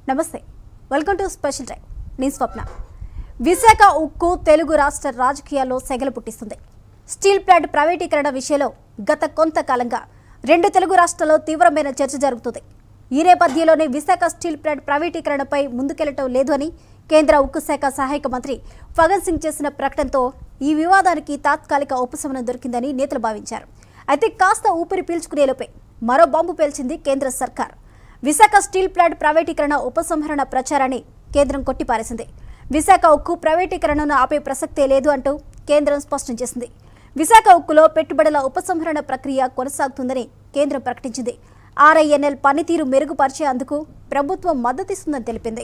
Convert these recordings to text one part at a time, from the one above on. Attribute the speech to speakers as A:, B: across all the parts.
A: నమస్తే welcome to special time నేను స్వప్న విశాఖ ఉక్కు తెలుగు రాష్ట్ర రాజకీయాల్లో సెగలు పుట్టిస్తుంది స్టీల్ ప్లాంట్ ప్రైవేటీకరణ విషయంలో గత కొంతకాలంగా రెండు తెలుగు రాష్ట్రాల్లో తీవ్రమైన చర్చ జరుగుతుంది ఈ నేపథ్యంలోనే విశాఖ స్టీల్ ప్లాంట్ ప్రైవేటీకరణపై ముందుకెళ్లటం లేదు అని కేంద్ర ఉక్కు శాఖ సహాయక మంత్రి ఫగన్ సింగ్ చేసిన ప్రకటనతో ఈ వివాదానికి తాత్కాలిక ఉపశమనం దొరికిందని నేతలు భావించారు అయితే కాస్త ఊపిరి పీల్చుకునేలోపే మరో బాంబు పేల్చింది కేంద్ర సర్కార్ విశాఖ స్టీల్ ప్లాంట్ ప్రైవేటీకరణ ఉపసంహరణ ప్రచారాన్ని కేంద్రం కొట్టిపారేసింది విశాఖ ఉక్కు ప్రైవేటీకరణను ఆపే ప్రసక్తే లేదు అంటూ కేంద్రం స్పష్టం చేసింది విశాఖ ఉక్కులో పెట్టుబడుల ఉపసంహరణ ప్రక్రియ కొనసాగుతుందని కేంద్రం ప్రకటించింది ఆర్ఐఎన్ఎల్ పనితీరు మెరుగుపరిచేందుకు ప్రభుత్వం మద్దతిస్తుందని తెలిపింది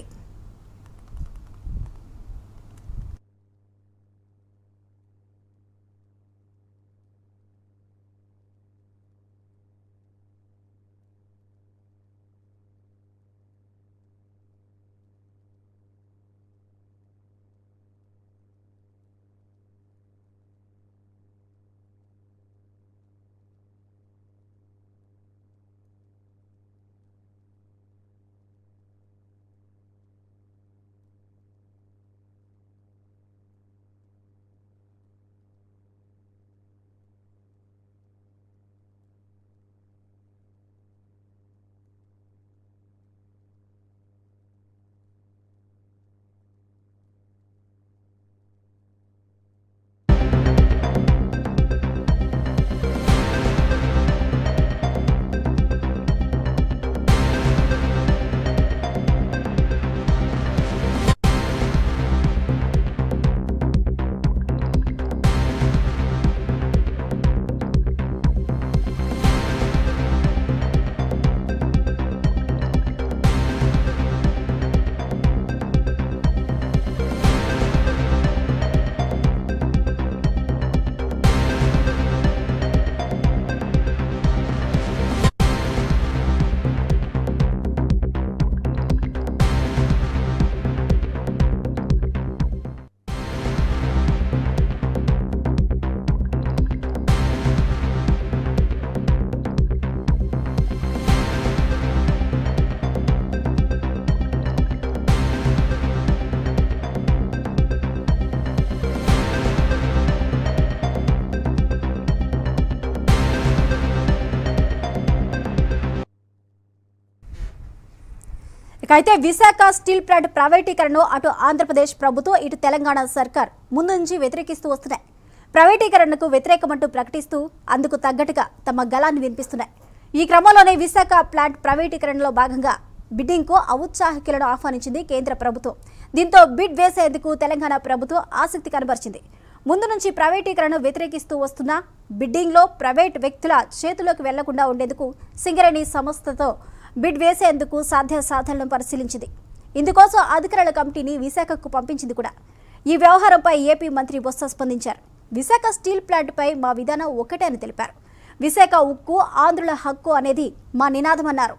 A: ఇక అయితే విశాఖ స్టీల్ ప్లాంట్ ప్రైవేటీకరణను అటు ఆంధ్రప్రదేశ్ ప్రభుత్వం ఇటు తెలంగాణ సర్కార్ ముందు నుంచి వ్యతిరేకిస్తూ వస్తున్నాయి ప్రైవేటీకరణకు వ్యతిరేకమంటూ ప్రకటిస్తూ అందుకు తగ్గట్టుగా తమ గళాన్ని వినిపిస్తున్నాయి ఈ క్రమంలోనే విశాఖ ప్లాంట్ ప్రైవేటీకరణలో భాగంగా బిడ్డింగ్కు ఔత్సాహికులను ఆహ్వానించింది కేంద్ర ప్రభుత్వం దీంతో బిడ్ వేసేందుకు తెలంగాణ ప్రభుత్వం ఆసక్తి కనబరిచింది ముందు నుంచి ప్రైవేటీకరణను వ్యతిరేకిస్తూ వస్తున్న బిడ్డింగ్లో ప్రైవేట్ వ్యక్తుల చేతుల్లోకి వెళ్లకుండా ఉండేందుకు సింగరేణి సంస్థతో బిడ్ వేసేందుకు సాధ్య సాధనలను పరిశీలించింది ఇందుకోసం అధికారుల కమిటీని విశాఖకు పంపించింది కూడా ఈ వ్యవహారంపై ఏపీ మంత్రి బొత్స స్పందించారు విశాఖ స్టీల్ ప్లాంట్పై మా విధానం ఒకటే అని తెలిపారు విశాఖ ఉక్కు ఆంధ్రుల హక్కు అనేది మా నినాదమన్నారు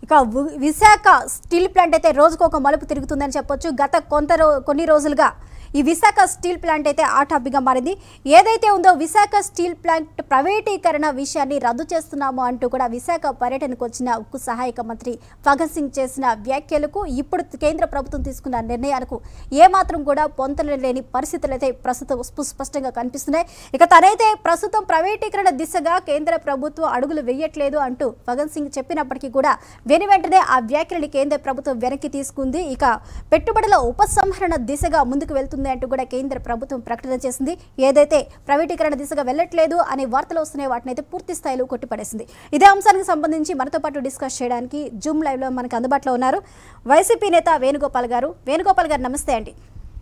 A: ఇక వి- విశాఖ స్టీల్ ప్లాంట్ అయితే రోజుకు ఒక మలుపు తిరుగుతుందని చెప్పొచ్చు గత కొంత రో కొన్ని రోజులుగా ఈ విశాఖ స్టీల్ ప్లాంట్ అయితే ఆటాబిగా మారింది ఏదైతే ఉందో విశాఖ స్టీల్ ప్లాంట్ ప్రైవేటీకరణ విషయాన్ని రద్దు చేస్తున్నాము అంటూ కూడా విశాఖ పర్యటనకు వచ్చిన ఉక్కు సహాయక మంత్రి ఫగన్ సింగ్ చేసిన వ్యాఖ్యలకు ఇప్పుడు కేంద్ర ప్రభుత్వం తీసుకున్న నిర్ణయాలకు ఏమాత్రం కూడా పొంతలు లేని పరిస్థితులు అయితే ప్రస్తుతం స్పు- స్పష్టంగా కనిపిస్తున్నాయి ఇక తనైతే ప్రస్తుతం ప్రైవేటీకరణ దిశగా కేంద్ర ప్రభుత్వం అడుగులు వేయట్లేదు అంటూ ఫగన్ సింగ్ చెప్పినప్పటికీ కూడా వెను వెంటనే ఆ వ్యాఖ్యలని కేంద్ర ప్రభుత్వం వెనక్కి తీసుకుంది ఇక పెట్టుబడుల ఉపసంహరణ దిశగా ముందుకు వెళ్తుంది అంటూ కూడా కేంద్ర ప్రభుత్వం ప్రకటన చేసింది ఏదైతే ప్రైవేటీకరణ దిశగా వెళ్ళట్లేదు అనే వార్తలు వస్తున్నాయి వాటిని అయితే పూర్తి స్థాయిలో కొట్టిపడేసింది ఇదే అంశానికి సంబంధించి మనతో పాటు డిస్కస్ చేయడానికి జూమ్ లైవ్ లో మనకు అందుబాటులో ఉన్నారు వైసీపీ నేత వేణుగోపాల్ గారు వేణుగోపాల్ గారు నమస్తే అండి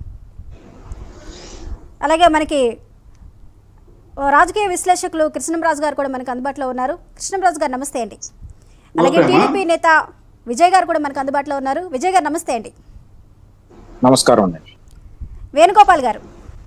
A: అలాగే మనకి ఓ రాజకీయ విశ్లేషకులు కృష్ణంరాజు గారు కూడా మనకు అందుబాటులో ఉన్నారు కృష్ణంరాజు గారు నమస్తే అండి అలాగే
B: నమస్తే అమ్మా.
A: టీడీపీ నేత విజయ్ గారు కూడా మనకు అందుబాటులో ఉన్నారు విజయ్ గారు నమస్తే అండి
B: నమస్కారం అండి
A: వేణుగోపాల్ గారు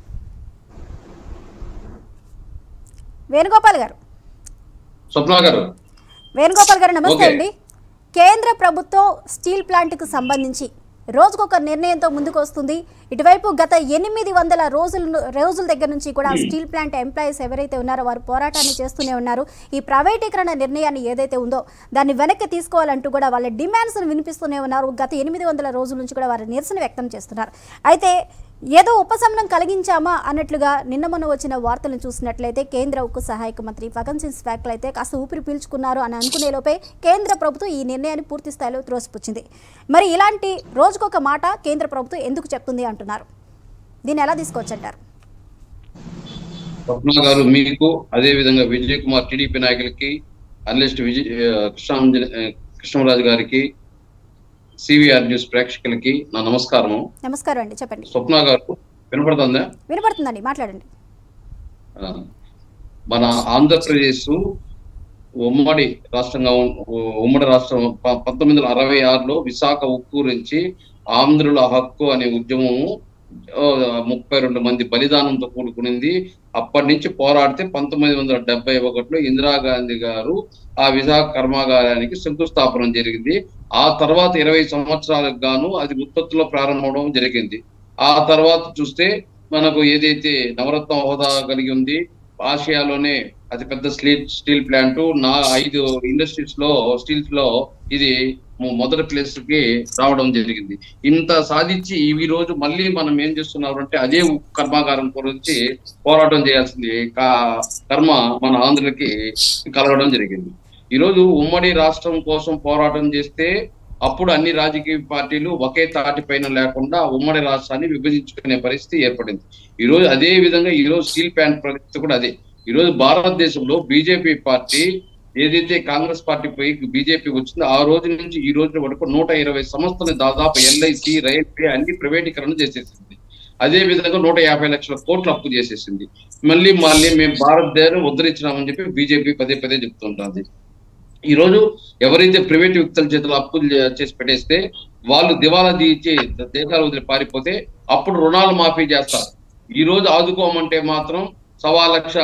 A: వేణుగోపాల్ గారు
C: స్వప్న గారు
A: వేణుగోపాల్ గారు నమస్తే
C: ఓకే.
A: అండి కేంద్ర ప్రభుత్వం స్టీల్ ప్లాంట్కు సంబంధించి రోజుకొక నిర్ణయంతో ముందుకు వస్తుంది ఇటువైపు గత ఎనిమిది వందల రోజుల రోజుల దగ్గర నుంచి కూడా స్టీల్ ప్లాంట్ ఎంప్లాయీస్ ఎవరైతే ఉన్నారో వారు పోరాటాన్ని చేస్తూనే ఉన్నారు ఈ ప్రైవేటీకరణ నిర్ణయాన్ని ఏదైతే ఉందో దాన్ని వెనక్కి తీసుకోవాలంటూ కూడా వాళ్ళ డిమాండ్స్ వినిపిస్తూనే ఉన్నారు గత ఎనిమిది వందల రోజుల నుంచి కూడా వారు నిరసన వ్యక్తం చేస్తున్నారు అయితే ఏదో ఉపశమనం కలిగించామా అన్నట్లుగా నిన్న మొన్న వచ్చిన వార్తలను చూసినట్లయితే కేంద్ర ఉక్కు సహాయక మంత్రి ఫగన్ సింగ్ స్వాక్లు అయితే కాస్త ఊపిరి పీల్చుకున్నారు అని అనుకునే లోపే కేంద్ర ప్రభుత్వం ఈ నిర్ణయాన్ని పూర్తి స్థాయిలో త్రోసిపుచ్చింది మరి ఇలాంటి రోజుకొక మాట కేంద్ర ప్రభుత్వం ఎందుకు చెప్తుంది అంటున్నారు దీన్ని ఎలా తీసుకోవచ్చంటారు
C: స్వప్న గారు మీకు అదే విధంగా విజయ్ కుమార్ టీడీపీ నాయకులకి అనలిస్ట్ విజయ్ ఆ, కృష్ణాంజలి ఆ, కృష్ణరాజు గారికి సివిఆర్ న్యూస్ ప్రేక్షకులకి నా నమస్కారము
A: నమస్కారం అండి చెప్పండి
C: స్వప్న గారు వినపడుతుందా
A: వినపడుతుందండి మాట్లాడండి
C: ఆ, మన ఆంధ్రప్రదేశ్ ఉమ్మడి రాష్ట్రంగా ఉన్- ఉమ్మడి రాష్ట్రం ప- పంతొమ్మిది వందల అరవై ఆరులో విశాఖ ఉక్కు గురించి ఆంధ్రుల హక్కు అనే ఉద్యమము ఆ, ముప్పై రెండు మంది బలిదానంతో కూడుకునింది అప్పటి నుంచి పోరాడితే పంతొమ్మిది వందల డెబ్బై ఒకటిలో ఇందిరాగాంధీ గారు ఆ విశాఖ కర్మాగారానికి శంకుస్థాపన జరిగింది ఆ తర్వాత ఇరవై సంవత్సరాలకు గాను అది ఉత్పత్తిలో ప్రారంభమవడం జరిగింది ఆ తర్వాత చూస్తే మనకు ఏదైతే నవరత్న హోదా కలిగి ఉంది ఆసియాలోనే అతిపెద్ద స్టీల్ స్టీల్ ప్లాంట్ నా ఐదు ఇండస్ట్రీస్ లో స్టీల్స్ లో ఇది మొ- మొదటి ప్లేస్ కి రావడం జరిగింది ఇంత సాధించి ఈ రోజు మళ్ళీ మనం ఏం చేస్తున్నారు అంటే అదే ఉక్కు కర్మాగారం గురించి పోరాటం చేయాల్సింది కా- కర్మ మన ఆంధ్రకి కలగడం జరిగింది ఈ రోజు ఉమ్మడి రాష్ట్రం కోసం పోరాటం చేస్తే అప్పుడు అన్ని రాజకీయ పార్టీలు ఒకే తాటి పైన లేకుండా ఉమ్మడి రాష్ట్రాన్ని విభజించుకునే పరిస్థితి ఏర్పడింది ఈ రోజు అదే విధంగా ఈ రోజు స్టీల్ ప్లాంట్ పరిస్థితి కూడా అదే ఈ రోజు భారతదేశంలో బీజేపీ పార్టీ ఏదైతే కాంగ్రెస్ పార్టీ పోయి బీజేపీ వచ్చిందో ఆ రోజు నుంచి ఈ రోజు వరకు నూట ఇరవై సంస్థలు దాదాపు ఎల్ఐసి రైల్వే అన్ని ప్రైవేటీకరణ చేసేసింది అదే విధంగా నూట యాభై లక్షల కోట్లు అప్పు చేసేసింది మళ్ళీ మళ్ళీ మేము భారతదేశం ఉద్ధరించినామని చెప్పి బీజేపీ పదే పదే చెప్తుంటుంది ఈ రోజు ఎవరైతే ప్రైవేట్ వ్యక్తుల చేతిలో అప్పులు చే- చేసి పెట్టేస్తే వాళ్ళు దివాలా తీర్చి దేశాలు వదిలి పారిపోతే అప్పుడు రుణాలు మాఫీ చేస్తారు ఈ రోజు ఆదుకోమంటే మాత్రం సవా లక్ష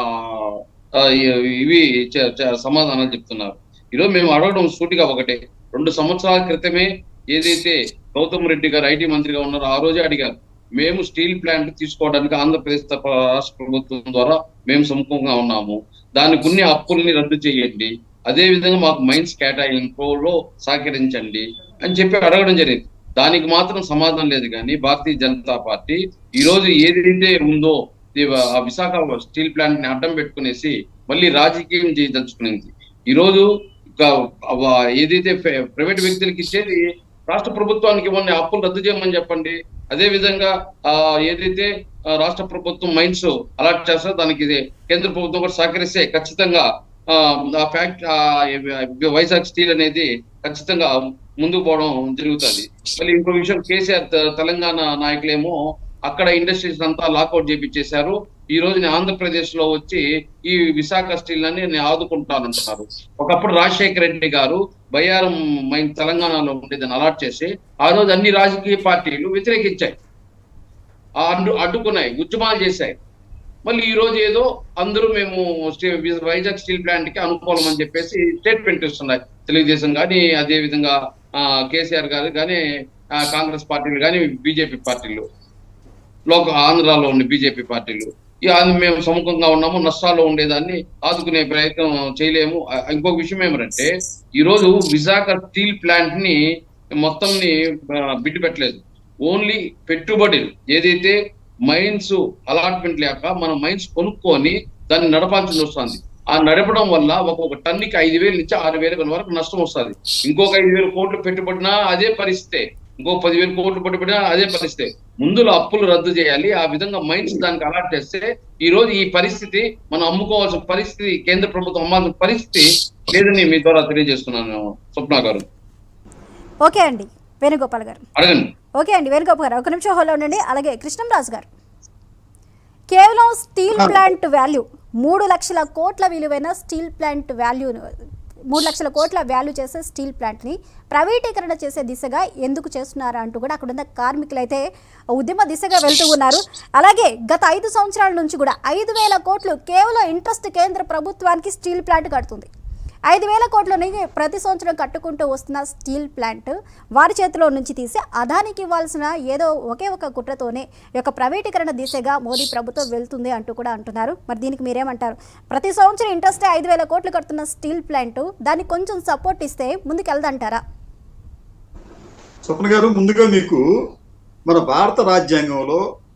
C: ఆ, ఇవి చ- చ- సమాధానాలు చెప్తున్నారు ఈరోజు మేము అడగడం సూటిగా ఒకటే రెండు సంవత్సరాల క్రితమే ఏదైతే గౌతమ్ రెడ్డి గారు ఐటీ మంత్రిగా ఉన్నారో ఆ రోజే అడిగారు మేము స్టీల్ ప్లాంట్ తీసుకోవడానికి ఆంధ్రప్రదేశ్ తప్ప రాష్ట్ర ప్రభుత్వం ద్వారా మేము సముఖంగా ఉన్నాము దానికి కొన్ని అప్పుల్ని రద్దు చేయండి అదే విధంగా మాకు మైన్స్ కేటాయింపులో సహకరించండి అని చెప్పి అడగడం జరిగింది దానికి మాత్రం సమాధానం లేదు కానీ భారతీయ జనతా పార్టీ ఈ రోజు ఏదైతే ఉందో ఇది ఆ విశాఖ స్టీల్ ప్లాంట్ ని అడ్డం పెట్టుకునేసి మళ్ళీ రాజకీయం చేయదలుచుకునేది ఈ రోజు ఒక అవ- ఏదైతే ప్ర- ప్రైవేట్ వ్యక్తులకు ఇచ్చేది రాష్ట్ర ప్రభుత్వానికి ఇవ్వండి అప్పులు రద్దు చేయమని చెప్పండి అదే విధంగా ఆ ఏదైతే ఆ, రాష్ట్ర ప్రభుత్వం మైన్స్ అలాట్ చేస్తారో దానికి ఇది కేంద్ర ప్రభుత్వం కూడా సహకరిస్తే ఖచ్చితంగా ఆ ఆ ఫ్యాక్ట్ ఆ, వైజాగ్ స్టీల్ అనేది ఖచ్చితంగా ముందుకు పోవడం జరుగుతుంది మళ్ళీ ఇంకో విషయం కేసీఆర్ తె- తెలంగాణ నాయకులేమో అక్కడ ఇండస్ట్రీస్ అంతా లాకౌట్ చేపించేశారు ఈ రోజు నేను ఆంధ్రప్రదేశ్ లో వచ్చి ఈ విశాఖ స్టీల్ అని నేను ఆదుకుంటానంటున్నారు ఒకప్పుడు రాజశేఖర రెడ్డి గారు బయ్యారం మైన్ తెలంగాణలో ఉండేదని అలాట్ చేసి ఆ రోజు అన్ని రాజకీయ పార్టీలు వ్యతిరేకించాయి ఆ అడ్డు అడ్డుకున్నాయి ఉద్యమాలు చేశాయి మళ్ళీ ఈ రోజు ఏదో అందరూ మేము స్టీ- వైజాగ్ స్టీల్ ప్లాంట్ కి అనుకూలం అని చెప్పేసి స్టేట్మెంట్ ఇస్తున్నాయి తెలుగుదేశం కానీ అదే విధంగా ఆ, కేసీఆర్ గారు కానీ ఆ, కాంగ్రెస్ పార్టీలు కానీ బీజేపీ పార్టీలు లోక ఆంధ్రాలో ఉన్న బీజేపీ పార్టీలు ఇక అది మేము సముఖంగా ఉన్నాము నష్టాల్లో ఉండేదాన్ని ఆదుకునే ప్రయత్నం చేయలేము ఆ, ఇంకొక విషయం ఏమంటే ఈ రోజు విశాఖ స్టీల్ ప్లాంట్ ని మొత్తం బిడ్డు పెట్టలేదు ఓన్లీ పెట్టుబడులు ఏదైతే మైన్స్ అలాట్మెంట్ లేక మనం మైన్స్ కొనుక్కొని దాన్ని నడపాల్సి వస్తుంది ఆ నడపడం వల్ల ఒక్కొక్క టన్నుకి ఐదు వేలు నుంచి ఆరు వేల వరకు నష్టం వస్తుంది ఇంకొక ఐదు వేల కోట్లు పెట్టుబడినా అదే పరిస్థితే ఇంకో పదివేల కోట్లు పెట్టుబడినా అదే పరిస్థితే ముందులో అప్పులు రద్దు చేయాలి ఆ విధంగా మైన్స్ దానికి అలాట్ చేస్తే ఈ రోజు ఈ పరిస్థితి మనం అమ్ముకోవాల్సిన పరిస్థితి కేంద్ర ప్రభుత్వం అమ్మాల్సిన పరిస్థితి లేదని మీ ద్వారా తెలియజేస్తున్నాను స్వప్న గారు
A: ఓకే అండి వేణుగోపాల్ గారు
C: అడగండి
A: ఓకే అండి వేణుగోపాల్ గారు ఒక నిమిషం హోల్లో ఉండండి అలాగే కృష్ణంరాజు గారు కేవలం స్టీల్ ప్లాంట్ వాల్యూ మూడు లక్షల కోట్ల విలువైన స్టీల్ ప్లాంట్ వాల్యూ మూడు లక్షల కోట్ల వాల్యూ చేసే స్టీల్ ప్లాంట్ని ప్రైవేటీకరణ చేసే దిశగా ఎందుకు చేస్తున్నారా అంటూ కూడా అక్కడ ఉన్న కార్మికులు అయితే ఉద్యమ దిశగా వెళ్తూ ఉన్నారు అలాగే గత ఐదు సంవత్సరాల నుంచి కూడా ఐదు వేల కోట్లు కేవలం ఇంట్రెస్ట్ కేంద్ర ప్రభుత్వానికి స్టీల్ ప్లాంట్ కడుతుంది ఐదు వేల కోట్లని ప్రతి సంవత్సరం కట్టుకుంటూ వస్తున్న స్టీల్ ప్లాంట్ వారి చేతిలో నుంచి తీసి అదానికి ఇవ్వాల్సిన ఏదో ఒకే ఒక కుట్రతోనే ఈ యొక్క ప్రైవేటీకరణ దిశగా మోదీ ప్రభుత్వం వెళ్తుంది అంటూ కూడా అంటున్నారు మరి దీనికి మీరేమంటారు ప్రతి సంవత్సరం ఇంట్రెస్టే ఐదు వేల కోట్లు కడుతున్న స్టీల్ ప్లాంట్ దానికి కొంచెం సపోర్ట్ ఇస్తే ముందుకు వెళ్దంటారా
D: స్వప్న గారు ముందుగా మీకు మన భారత రాజ్యాంగంలో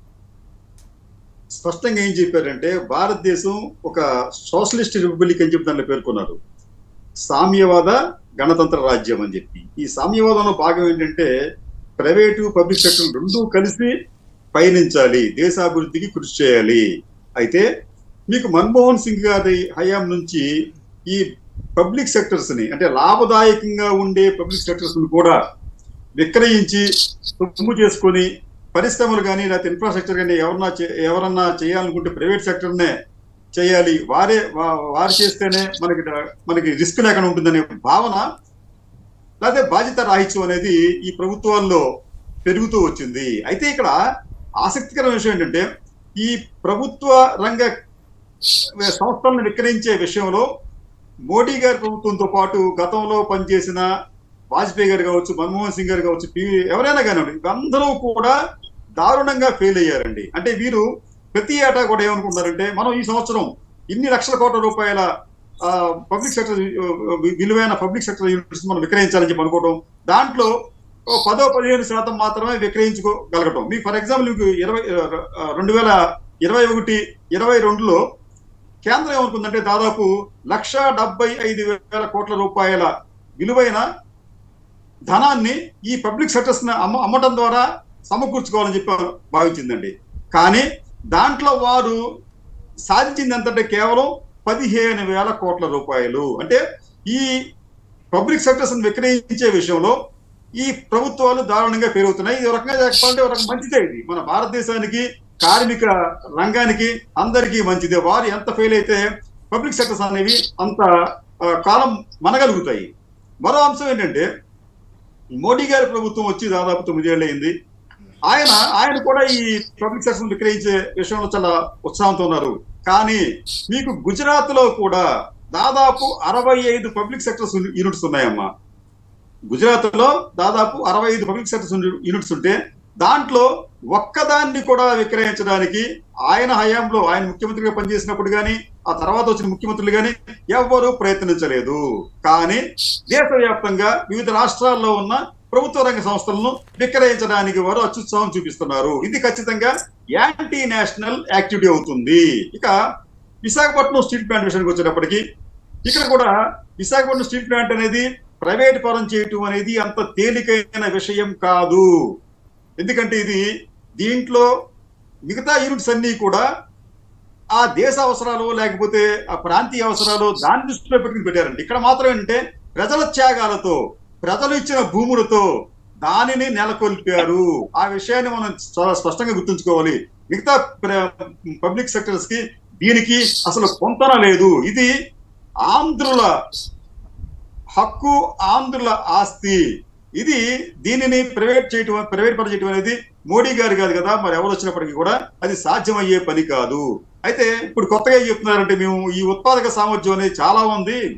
D: స్పష్టంగా ఏం చెప్పారంటే భారతదేశం ఒక సోషలిస్ట్ రిపబ్లిక్ అని చెప్పి దాంట్లో పేర్కొన్నారు సామ్యవాద గణతంత్ర రాజ్యం అని చెప్పి ఈ సామ్యవాదంలో భాగం ఏంటంటే ప్రైవేటు పబ్లిక్ సెక్టర్ రెండూ కలిసి పయనించాలి దేశాభివృద్ధికి కృషి చేయాలి అయితే మీకు మన్మోహన్ సింగ్ గారి హయాం నుంచి ఈ పబ్లిక్ సెక్టర్స్ ని అంటే లాభదాయకంగా ఉండే పబ్లిక్ సెక్టర్స్ ని కూడా విక్రయించి సొమ్ము చేసుకొని పరిశ్రమలు కానీ లేకపోతే ఇన్ఫ్రాస్ట్రక్చర్ కానీ ఎవరన్నా చే- ఎవరన్నా చేయాలనుకుంటే ప్రైవేట్ సెక్టర్నే చేయాలి వారే వా- వారు చేస్తేనే మనకి డ- మనకి రిస్క్ లేకుండా ఉంటుందనే భావన లేకపోతే బాధ్యత రాహిత్యం అనేది ఈ ప్రభుత్వాల్లో పెరుగుతూ వచ్చింది అయితే ఇక్కడ ఆసక్తికరమైన విషయం ఏంటంటే ఈ ప్రభుత్వ రంగ సంస్థలను విక్రయించే విషయంలో మోడీ గారి ప్రభుత్వంతో పాటు గతంలో పనిచేసిన వాజ్పేయి గారు కావచ్చు మన్మోహన్ సింగ్ గారు కావచ్చు పివి ఎవరైనా కానివ్వండి అందరూ కూడా దారుణంగా ఫెయిల్ అయ్యారండి అంటే వీరు ప్రతి ఏటా కూడా ఏమనుకుంటారంటే మనం ఈ సంవత్సరం ఇన్ని లక్షల కోట్ల రూపాయల పబ్లిక్ సెక్టర్ విలువైన పబ్లిక్ సెక్టర్ యూనిట్స్ మనం విక్రయించాలని చెప్పి అనుకోవడం దాంట్లో ఓ పదో పదిహేను శాతం మాత్రమే విక్రయించుకోగలగటం మీకు ఫర్ ఎగ్జాంపుల్ మీకు ఇరవై ఆ, రెండు వేల ఇరవై ఒకటి ఇరవై రెండులో కేంద్రం ఏమనుకుందంటే దాదాపు లక్ష డెబ్బై ఐదు వేల కోట్ల రూపాయల విలువైన ధనాన్ని ఈ పబ్లిక్ సెక్టర్స్ అమ్మ అమ్మటం ద్వారా సమకూర్చుకోవాలని చెప్పి భావించిందండి కానీ దాంట్లో వారు సాధించింది ఎంతంటే కేవలం పదిహేను వేల కోట్ల రూపాయలు అంటే ఈ పబ్లిక్ సెక్టర్స్ విక్రయించే విషయంలో ఈ ప్రభుత్వాలు దారుణంగా పెరుగుతున్నాయి ఇది ఒక రకంగా చెప్పాలంటే ఒక రకంగా మంచిదే ఇది మన భారతదేశానికి కార్మిక రంగానికి అందరికీ మంచిదే వారు ఎంత ఫెయిల్ అయితే పబ్లిక్ సెక్టర్స్ అనేవి అంత ఆ, కాలం మనగలుగుతాయి మరో అంశం ఏంటంటే మోడీ గారి ప్రభుత్వం వచ్చి దాదాపు తొమ్మిదేళ్ళు అయింది ఆయన ఆయన కూడా ఈ పబ్లిక్ సెక్టర్ విక్రయించే విషయంలో చాలా ఉత్సాహంతో ఉన్నారు కానీ మీకు గుజరాత్ లో కూడా దాదాపు అరవై ఐదు పబ్లిక్ సెక్టర్స్ యూనిట్స్ ఉన్నాయమ్మా గుజరాత్ లో దాదాపు అరవై ఐదు పబ్లిక్ సెక్టర్స్ యూనిట్స్ ఉంటే దాంట్లో ఒక్కదాన్ని కూడా విక్రయించడానికి ఆయన హయాంలో ఆయన ముఖ్యమంత్రిగా పనిచేసినప్పుడు కానీ ఆ తర్వాత వచ్చిన ముఖ్యమంత్రులు కానీ ఎవ్వరూ ప్రయత్నించలేదు కానీ దేశవ్యాప్తంగా వివిధ రాష్ట్రాల్లో ఉన్న ప్రభుత్వ రంగ సంస్థలను విక్రయించడానికి వారు అత్యుత్సాహం చూపిస్తున్నారు ఇది ఖచ్చితంగా యాంటీ నేషనల్ యాక్టివిటీ అవుతుంది ఇక విశాఖపట్నం స్టీల్ ప్లాంట్ విషయానికి వచ్చేటప్పటికి ఇక్కడ కూడా విశాఖపట్నం స్టీల్ ప్లాంట్ అనేది ప్రైవేట్ పరం చేయటం అనేది అంత తేలికైన విషయం కాదు ఎందుకంటే ఇది దీంట్లో మిగతా యూనిట్స్ అన్ని కూడా ఆ దేశ అవసరాలు లేకపోతే ఆ ప్రాంతీయ అవసరాలు దాన్ని దృష్టిలో పెట్టుకుని పెట్టారండి ఇక్కడ మాత్రం ఏంటంటే ప్రజల త్యాగాలతో ప్రజలు ఇచ్చిన భూములతో దానిని నెలకొల్పారు ఆ విషయాన్ని మనం చాలా స్పష్టంగా గుర్తుంచుకోవాలి మిగతా పబ్లిక్ సెక్టర్స్ కి దీనికి అసలు పొంతన లేదు ఇది ఆంధ్రుల హక్కు ఆంధ్రుల ఆస్తి ఇది దీనిని ప్రైవేట్ చేయటం ప్రైవేట్ పని చేయటం అనేది మోడీ గారు కాదు కదా మరి ఎవరు వచ్చినప్పటికీ కూడా అది సాధ్యమయ్యే పని కాదు అయితే ఇప్పుడు కొత్తగా ఏం చెప్తున్నారంటే మేము ఈ ఉత్పాదక సామర్థ్యం అనేది చాలా ఉంది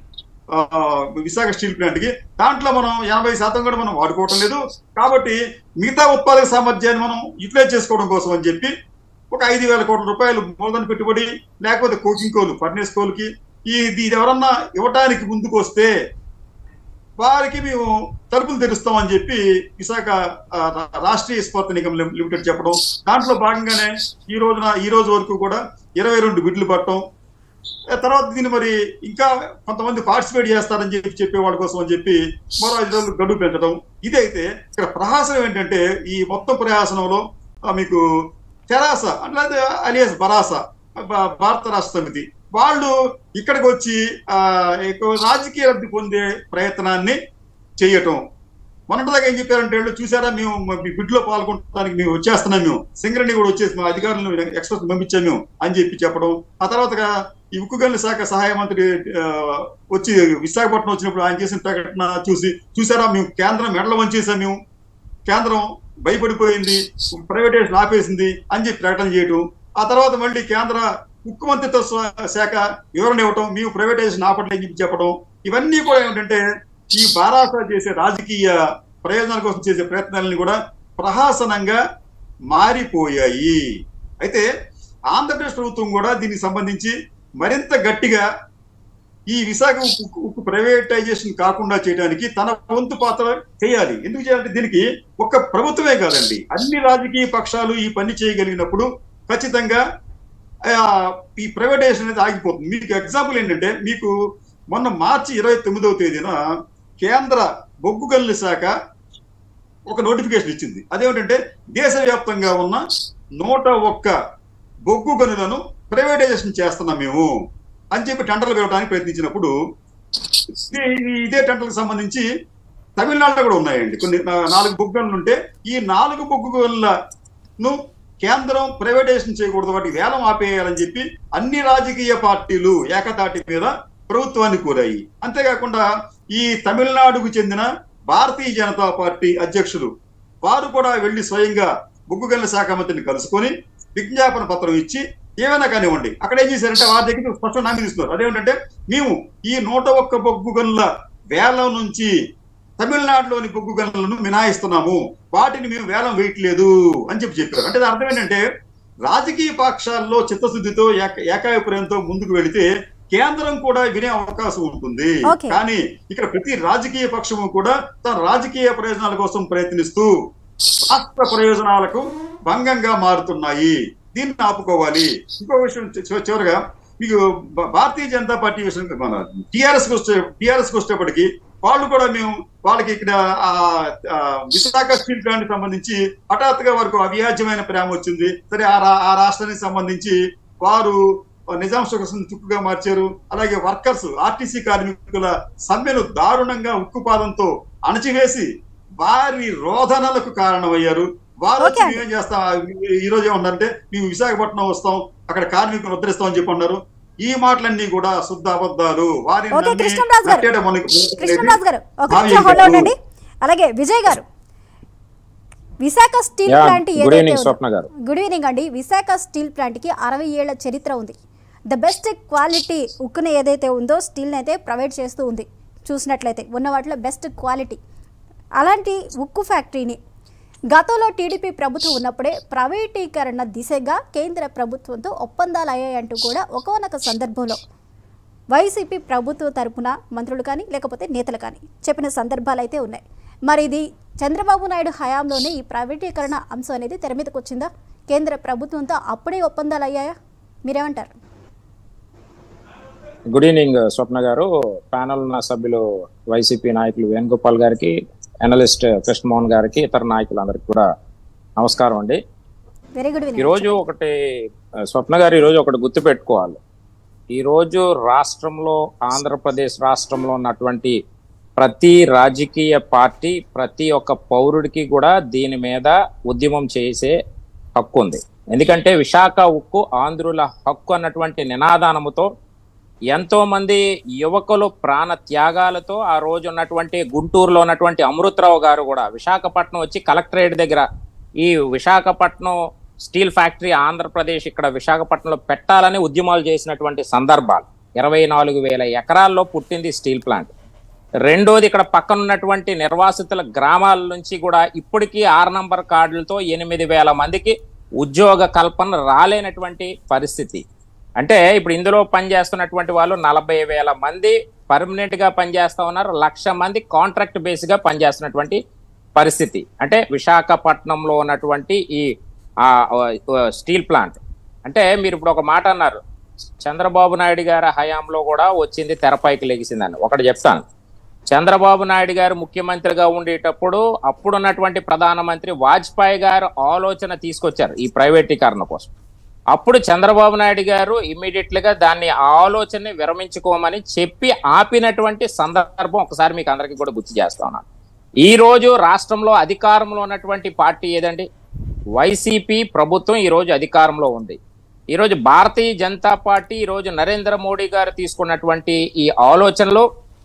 D: ఆ, విశాఖ స్టీల్ ప్లాంట్ కి దాంట్లో మనం ఎనభై శాతం కూడా మనం వాడుకోవటం లేదు కాబట్టి మిగతా ఉత్పాదక సామర్థ్యాన్ని మనం యూటిలైజ్ చేసుకోవడం కోసం అని చెప్పి ఒక ఐదు వేల కోట్ల రూపాయలు మూలధన పెట్టుబడి లేకపోతే కోకింగ్ కోలు ఫర్నేస్ కోలుకి ఈ ఇది ఎవరన్నా ఇవ్వటానికి ముందుకు వస్తే వారికి మేము తలుపులు తెరుస్తామని చెప్పి విశాఖ ఆ, రా- రాష్ట్రీయ ఇస్పాత్ నిగం లిమ్- లిమిటెడ్ చెప్పడం దాంట్లో భాగంగానే ఈ రోజున ఈ రోజు వరకు కూడా ఇరవై రెండు బిడ్లు పట్టడం ఆ తర్వాత దీన్ని మరి ఇంకా కొంతమంది పార్టిసిపేట్ చేస్తారని చెప్పి చెప్పే వాళ్ళ కోసం అని చెప్పి మరో ఐదు రోజులు గడువు పెంచడం ఇదైతే ఇక్కడ ప్రహాసనం ఏంటంటే ఈ మొత్తం ప్రయాసనంలో ఆ, మీకు తెరాస అంటే అలియస్ బరాస భా- భారత రాష్ట్ర సమితి వాళ్ళు ఇక్కడికి వచ్చి ఆ ఎక్కువ రాజకీయ లబ్ధి పొందే ప్రయత్నాన్ని చేయటం మొన్నటిదాకా ఏం చెప్పారంటే వీళ్ళు చూసారా మేము మ- మీ బిడ్లో పాల్గొనడానికి మేము వచ్చేస్తున్నాం మేము సింగరణి కూడా వచ్చేసి మా అధికారులను ఎక్స్ప్రెస్ పంపించాం మేము అని చెప్పి చెప్పడం ఆ తర్వాతగా ఈ ఉక్కు గనుల శాఖ సహాయ మంత్రి ఆ, వచ్చి విశాఖపట్నం వచ్చినప్పుడు ఆయన చేసిన ప్రకటన చూసి చూసారా మేము కేంద్రం మెడల వంచేసాం మేము కేంద్రం భయపడిపోయింది ప్రైవేటైజేషన్ ఆపేసింది అని చెప్పి ప్రకటన చేయటం ఆ తర్వాత మళ్ళీ కేంద్ర ఉక్కు మంత్రిత్వ శా- శాఖ వివరణ ఇవ్వటం మేము ప్రైవేటైజేషన్ ఆపట్లేని చెప్పి చెప్పడం ఇవన్నీ కూడా ఏమిటంటే ఈ బారాస చేసే రాజకీయ ప్రయోజనాల కోసం చేసే ప్రయత్నాలని కూడా ప్రహాసనంగా మారిపోయాయి అయితే ఆంధ్రప్రదేశ్ ప్రభుత్వం కూడా దీనికి సంబంధించి మరింత గట్టిగా ఈ విశాఖ ఉక్కు ఉక్కు ప్రైవేటైజేషన్ కాకుండా చేయడానికి తన వంతు పాత్ర చేయాలి ఎందుకు చేయాలంటే దీనికి ఒక్క ప్రభుత్వమే కాదండి అన్ని రాజకీయ పక్షాలు ఈ పని చేయగలిగినప్పుడు ఖచ్చితంగా ఆ, ఈ ప్రైవేటైజేషన్ అనేది ఆగిపోతుంది మీకు ఎగ్జాంపుల్ ఏంటంటే మీకు మొన్న మార్చి ఇరవై తొమ్మిదవ తేదీన కేంద్ర బొగ్గు గనుల శాఖ ఒక నోటిఫికేషన్ ఇచ్చింది అదేమిటంటే దేశవ్యాప్తంగా ఉన్న నూట ఒక్క బొగ్గు గనులను ప్రైవేటైజేషన్ చేస్తున్నాం మేము అని చెప్పి టెండర్లు పెట్టడానికి ప్రయత్నించినప్పుడు ఇది- ఇదే టెండర్లకు సంబంధించి తమిళనాడులో కూడా ఉన్నాయండి కొన్ని నా- నాలుగు బొగ్గు గనులు ఉంటే ఈ నాలుగు బొగ్గు గనులను కేంద్రం ప్రైవేటైజేషన్ చేయకూడదు వాటి వేలం ఆపేయాలని చెప్పి అన్ని రాజకీయ పార్టీలు ఏకతాటి మీద ప్రభుత్వాన్ని కోరాయి అంతేకాకుండా ఈ తమిళనాడుకు చెందిన భారతీయ జనతా పార్టీ అధ్యక్షులు వారు కూడా వెళ్లి స్వయంగా బొగ్గు గనుల శాఖ మంత్రిని కలుసుకొని విజ్ఞాపన పత్రం ఇచ్చి ఏమైనా కానివ్వండి అక్కడ ఏం చేశారంటే వారి దగ్గర స్పష్టం హామీ తీసుకున్నారు అదేమిటంటే మేము ఈ నూట ఒక్క బొగ్గు గనుల వేలం నుంచి తమిళనాడులోని బొగ్గు గనులను మినాయిస్తున్నాము వాటిని మేము వేలం వేయట్లేదు అని చెప్పి చెప్పారు అంటే దాని అర్థం ఏంటంటే రాజకీయ పక్షాల్లో చిత్తశుద్ధితో ఏక- ఏకాభిప్రాయంతో ముందుకు వెళితే కేంద్రం కూడా వినే అవకాశం ఉంటుంది
A: Okay.
D: కానీ ఇక్కడ ప్రతి రాజకీయ పక్షము కూడా తన రాజకీయ ప్రయోజనాల కోసం ప్రయత్నిస్తూ రాష్ట్ర ప్రయోజనాలకు భంగంగా మారుతున్నాయి దీన్ని ఆపుకోవాలి ఇంకో విషయం చి- చి- చివరగా మీకు భా- భారతీయ జనతా పార్టీ విషయం మన టిఆర్ఎస్ వచ్చే టిఆర్ఎస్ వచ్చేప్పటికి వాళ్ళు కూడా మేము వాళ్ళకి ఇక్కడ ఆ, ఆ, విశాఖ స్టీల్ ప్లాంట్ సంబంధించి హఠాత్తుగా వారికి అవ్యాజ్యమైన ప్రేమ వచ్చింది సరే ఆ రా- ఆ రాష్ట్రానికి సంబంధించి వారు నిజాం షుగర్స్ తుక్కుగా మార్చారు అలాగే వర్కర్స్ ఆర్టీసీ కార్మికుల సమ్మెను దారుణంగా ఉక్కుపాదంతో అణచివేసి వారి రోదనలకు కారణమయ్యారు వారు వచ్చి
A: Okay.
D: మేమేం చేస్తాం ఈ రోజు ఏమన్నారంటే మేము విశాఖపట్నం వస్తాం అక్కడ కార్మికులు ఉద్ధరిస్తాం అని చెప్పి అన్నారు ఈ మాటలన్నీ కూడా శుద్ధ అబద్ధాలు వారిని
A: ఓకే,
D: నమ్మి
A: కృష్ణంరాజు గారు.
D: కట్టేయడం మనకి
A: కృష్ణరాజు గారు ఒక
D: హామీ
A: నిమిషం హోల్డ్
D: ఇవ్వలేదు.
A: ఉండండి అలాగే విజయ్ గారు Visakha steel
B: ya,
A: plant
B: good
A: ఏదైతే
B: ఈవినింగ్
A: ఉందో-
B: స్వప్న గారు.
A: గుడ్ ఈవినింగ్ అండి విశాఖ స్టీల్ ప్లాంట్ కి అరవై ఏళ్ల చరిత్ర ఉంది ద బెస్ట్ క్వాలిటీ ఉక్కుని ఏదైతే ఉందో స్టీల్ని అయితే ప్రొవైడ్ చేస్తూ ఉంది చూసినట్లయితే ఉన్న వాటిలో బెస్ట్ క్వాలిటీ అలాంటి ఉక్కు ఫ్యాక్టరీని గతంలో టీడీపీ ప్రభుత్వం ఉన్నప్పుడే ప్రైవేటీకరణ దిశగా కేంద్ర ప్రభుత్వంతో ఒప్పందాలు అయ్యాయంటూ కూడా ఒకనొక సందర్భంలో వైసీపీ ప్రభుత్వ తరపున మంత్రులు కానీ లేకపోతే నేతలు కానీ చెప్పిన సందర్భాలు అయితే ఉన్నాయి మరి ఇది చంద్రబాబు నాయుడు హయాంలోనే ఈ ప్రైవేటీకరణ అంశం అనేది తెర మీదకి వచ్చిందా కేంద్ర ప్రభుత్వంతో అప్పుడే ఒప్పందాలు అయ్యాయా మీరేమంటారు
B: గుడ్ ఈవినింగ్ స్వప్న గారు ప్యానల్ ఉన్న సభ్యులు వైసీపీ నాయకులు వేణుగోపాల్ గారికి అనలిస్ట్ కృష్ణమోహన్ గారికి ఇతర నాయకులందరికీ కూడా నమస్కారం అండి
A: వెరీ గుడ్
B: ఈ రోజు ఒకటి ఆ, స్వప్న గారు ఈ రోజు ఒకటి గుర్తు పెట్టుకోవాలి ఈ రోజు రాష్ట్రంలో ఆంధ్రప్రదేశ్ రాష్ట్రంలో ఉన్నటువంటి ప్రతి రాజకీయ పార్టీ ప్రతి ఒక్క పౌరుడికి కూడా దీని మీద ఉద్యమం చేసే హక్కు ఉంది ఎందుకంటే విశాఖ ఉక్కు ఆంధ్రుల హక్కు అన్నటువంటి నినాదానముతో ఎంతో మంది యువకులు ప్రాణ త్యాగాలతో ఆ రోజు ఉన్నటువంటి గుంటూరులో ఉన్నటువంటి అమృతరావు గారు కూడా విశాఖపట్నం వచ్చి కలెక్టరేట్ దగ్గర ఈ విశాఖపట్నం స్టీల్ ఫ్యాక్టరీ ఆంధ్రప్రదేశ్ ఇక్కడ విశాఖపట్నంలో పెట్టాలని ఉద్యమాలు చేసినటువంటి సందర్భాలు ఇరవై నాలుగు వేల ఎకరాల్లో పుట్టింది స్టీల్ ప్లాంట్ రెండోది ఇక్కడ పక్కన ఉన్నటువంటి నిర్వాసితుల గ్రామాల నుంచి కూడా ఇప్పటికీ ఆరు నంబర్ కార్డులతో ఎనిమిది వేల మందికి ఉద్యోగ కల్పన రాలేనటువంటి పరిస్థితి అంటే ఇప్పుడు ఇందులో పనిచేస్తున్నటువంటి వాళ్ళు నలభై వేల మంది పర్మనెంట్ గా పనిచేస్తా ఉన్నారు లక్ష మంది కాంట్రాక్ట్ బేస్ గా పనిచేస్తున్నటువంటి పరిస్థితి అంటే విశాఖపట్నంలో ఉన్నటువంటి ఈ ఆ, ఆ, స్టీల్ ప్లాంట్ అంటే మీరు ఇప్పుడు ఒక మాట అన్నారు చంద్రబాబు నాయుడు గారి హయాంలో కూడా వచ్చింది తెరపైకి లెగిసిందని ఒకటి చెప్తాను చంద్రబాబు నాయుడు గారు ముఖ్యమంత్రిగా ఉండేటప్పుడు అప్పుడున్నటువంటి ప్రధానమంత్రి వాజ్పేయి గారు ఆలోచన తీసుకొచ్చారు ఈ ప్రైవేటీకరణ కోసం అప్పుడు చంద్రబాబు నాయుడు గారు ఇమ్మీడియట్ గా దాన్ని ఆ ఆలోచనని విరమించుకోమని చెప్పి ఆపినటువంటి సందర్భం ఒకసారి మీకు అందరికీ కూడా గుర్తు చేస్తా ఉన్నాను ఈ రోజు రాష్ట్రంలో అధికారంలో ఉన్నటువంటి పార్టీ ఏదండి వైసీపీ ప్రభుత్వం ఈ రోజు అధికారంలో ఉంది ఈ రోజు భారతీయ జనతా పార్టీ ఈ రోజు నరేంద్ర మోడీ గారు తీసుకున్నటువంటి ఈ ఆలోచనలో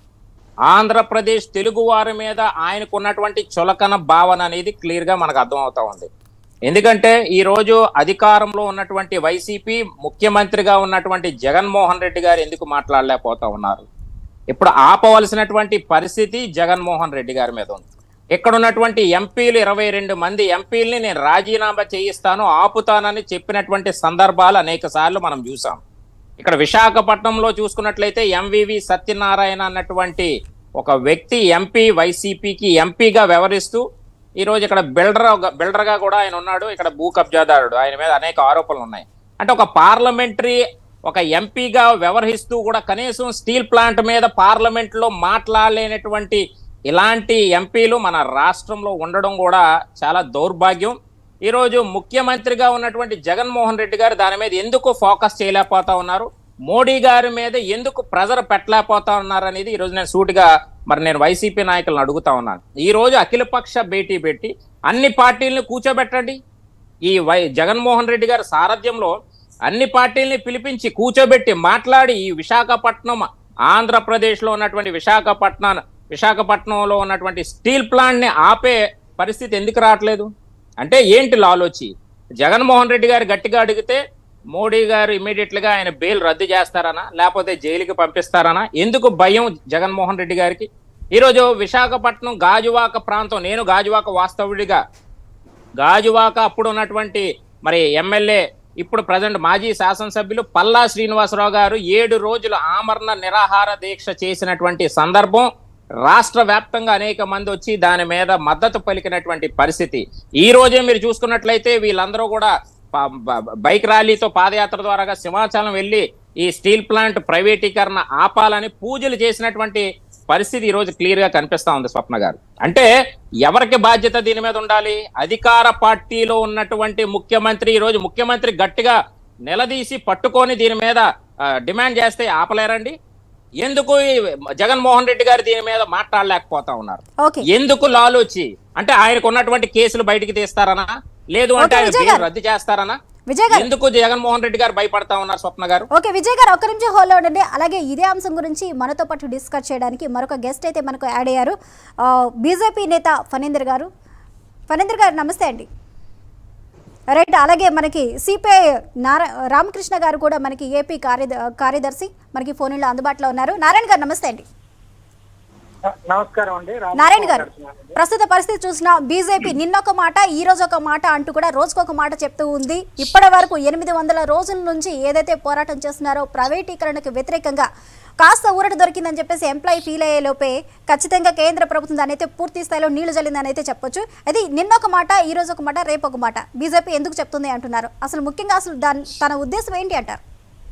B: ఆంధ్రప్రదేశ్ తెలుగు వారి మీద ఆయనకు ఉన్నటువంటి చులకన భావన అనేది క్లియర్ గా మనకు అర్థమవుతా ఉంది ఎందుకంటే ఈ రోజు అధికారంలో ఉన్నటువంటి వైసీపీ ముఖ్యమంత్రిగా ఉన్నటువంటి జగన్మోహన్ రెడ్డి గారు ఎందుకు మాట్లాడలేకపోతా ఉన్నారు ఇప్పుడు ఆపవలసినటువంటి పరిస్థితి జగన్మోహన్ రెడ్డి గారి మీద ఉంది ఇక్కడ ఉన్నటువంటి ఎంపీలు ఇరవై రెండు మంది ఎంపీల్ని నేను రాజీనామా చేయిస్తాను ఆపుతానని చెప్పినటువంటి సందర్భాలు అనేక సార్లు మనం చూసాం ఇక్కడ విశాఖపట్నంలో చూసుకున్నట్లయితే ఎంవివి సత్యనారాయణ అన్నటువంటి ఒక వ్యక్తి ఎంపీ వైసీపీకి ఎంపీగా వ్యవహరిస్తూ ఈ రోజు ఇక్కడ బిల్డర్ బిల్డర్ గా కూడా ఆయన ఉన్నాడు ఇక్కడ భూ కబ్జాదారుడు ఆయన మీద అనేక ఆరోపణలు ఉన్నాయి అంటే ఒక పార్లమెంటరీ ఒక ఎంపీగా వ్యవహరిస్తూ కూడా కనీసం స్టీల్ ప్లాంట్ మీద పార్లమెంట్ లో మాట్లాడలేనటువంటి ఇలాంటి ఎంపీలు మన రాష్ట్రంలో ఉండడం కూడా చాలా దౌర్భాగ్యం ఈరోజు ముఖ్యమంత్రిగా ఉన్నటువంటి జగన్మోహన్ రెడ్డి గారు దాని మీద ఎందుకు ఫోకస్ చేయలేకపోతా ఉన్నారు మోడీ గారి మీద ఎందుకు ప్రెజర్ పెట్టలేకపోతా ఉన్నారు అనేది ఈ రోజు నేను సూటిగా మరి నేను వైసీపీ నాయకులను అడుగుతా ఉన్నాను ఈ రోజు అఖిలపక్ష భేటీ పెట్టి అన్ని పార్టీలను కూర్చోబెట్టండి ఈ వై జగన్మోహన్ రెడ్డి గారి సారథ్యంలో అన్ని పార్టీల్ని పిలిపించి కూర్చోబెట్టి మాట్లాడి ఈ విశాఖపట్నం ఆంధ్రప్రదేశ్లో ఉన్నటువంటి విశాఖపట్నం విశాఖపట్నంలో ఉన్నటువంటి స్టీల్ ప్లాంట్ ని ఆపే పరిస్థితి ఎందుకు రావట్లేదు అంటే ఏంటి లాలోచి జగన్మోహన్ రెడ్డి గారు గట్టిగా అడిగితే మోడీ గారు ఇమీడియట్ గా ఆయన బెయిల్ రద్దు చేస్తారనా లేకపోతే జైలుకి పంపిస్తారనా ఎందుకు భయం జగన్మోహన్ రెడ్డి గారికి ఈరోజు విశాఖపట్నం గాజువాక ప్రాంతం నేను గాజువాక వాస్తవుడిగా గాజువాక అప్పుడు ఉన్నటువంటి మరి ఎమ్మెల్యే ఇప్పుడు ప్రజెంట్ మాజీ శాసనసభ్యులు పల్లా శ్రీనివాసరావు గారు ఏడు రోజులు ఆమరణ నిరాహార దీక్ష చేసినటువంటి సందర్భం రాష్ట్ర వ్యాప్తంగా అనేక మంది వచ్చి దాని మీద మద్దతు పలికినటువంటి పరిస్థితి ఈ రోజే మీరు చూసుకున్నట్లయితే వీళ్ళందరూ కూడా ప- బ- బైక్ ర్యాలీతో పాదయాత్ర ద్వారా సింహాచలం వెళ్ళి ఈ స్టీల్ ప్లాంట్ ప్రైవేటీకరణ ఆపాలని పూజలు చేసినటువంటి పరిస్థితి ఈ రోజు క్లియర్ గా కనిపిస్తా ఉంది స్వప్న గారు అంటే ఎవరికి బాధ్యత దీని మీద ఉండాలి అధికార పార్టీలో ఉన్నటువంటి ముఖ్యమంత్రి ఈ రోజు ముఖ్యమంత్రి గట్టిగా నిలదీసి పట్టుకొని దీని మీద ఆ, డిమాండ్ చేస్తే ఆపలేరండి ఎందుకు ఈ జగన్మోహన్ రెడ్డి గారు దీని మీద మాట్లాడలేకపోతా ఉన్నారు
A: ఓకే
B: ఎందుకు లాలోచి అంటే ఆయనకు ఉన్నటువంటి కేసులు బయటికి తీస్తారనా లేదు అంటే
A: ఓకే,
B: ఆయన
A: విజయ్
B: బెయిల్
A: గారు.
B: రద్దు చేస్తారనా
A: విజయ్ గారు
B: ఎందుకు జగన్మోహన్ రెడ్డి గారు భయపడతా ఉన్నారు స్వప్న గారు
A: ఓకే విజయ్ గారు ఒక్క నిమిషం హోల్లో ఉండండి అలాగే ఇదే అంశం గురించి మనతో పాటు డిస్కస్ చేయడానికి మరొక గెస్ట్ అయితే మనకు యాడ్ అయ్యారు ఆ, బీజేపీ నేత ఫణీందర్ గారు ఫణీందర్ గారు నమస్తే అండి రైట్ అలాగే మనకి సిపిఐ నారా రామకృష్ణ గారు కూడా మనకి ఏపీ కార్యద కార్యదర్శి మనకి ఫోన్లో అందుబాటులో ఉన్నారు నారాయణ గారు నమస్తే అండి
E: నమస్కారం అండి రామ్
A: నారాయణ గారు
E: మాట్లాడుతున్నానండి.
A: ప్రస్తుత పరిస్థితి చూసిన బీజేపీ నిన్నొక మాట ఈ రోజు ఒక మాట అంటూ కూడా రోజుకొక మాట చెప్తూ ఉంది ఇప్పటి వరకు ఎనిమిది వందల రోజుల నుంచి ఏదైతే పోరాటం చేస్తున్నారో ప్రైవేటీకరణకు వ్యతిరేకంగా కాస్త ఊరట దొరికిందని చెప్పేసి ఎంప్లాయీ ఫీల్ అయ్యే లోపే ఖచ్చితంగా కేంద్ర ప్రభుత్వం దాని అయితే పూర్తి స్థాయిలో నీళ్లు జల్లిందని అయితే చెప్పొచ్చు అది నిన్నొక మాట ఈ రోజు ఒక మాట రేపు ఒక మాట బీజేపీ ఎందుకు చెప్తుంది అంటున్నారు అసలు ముఖ్యంగా అసలు దాని తన ఉద్దేశం ఏంటి అంటారు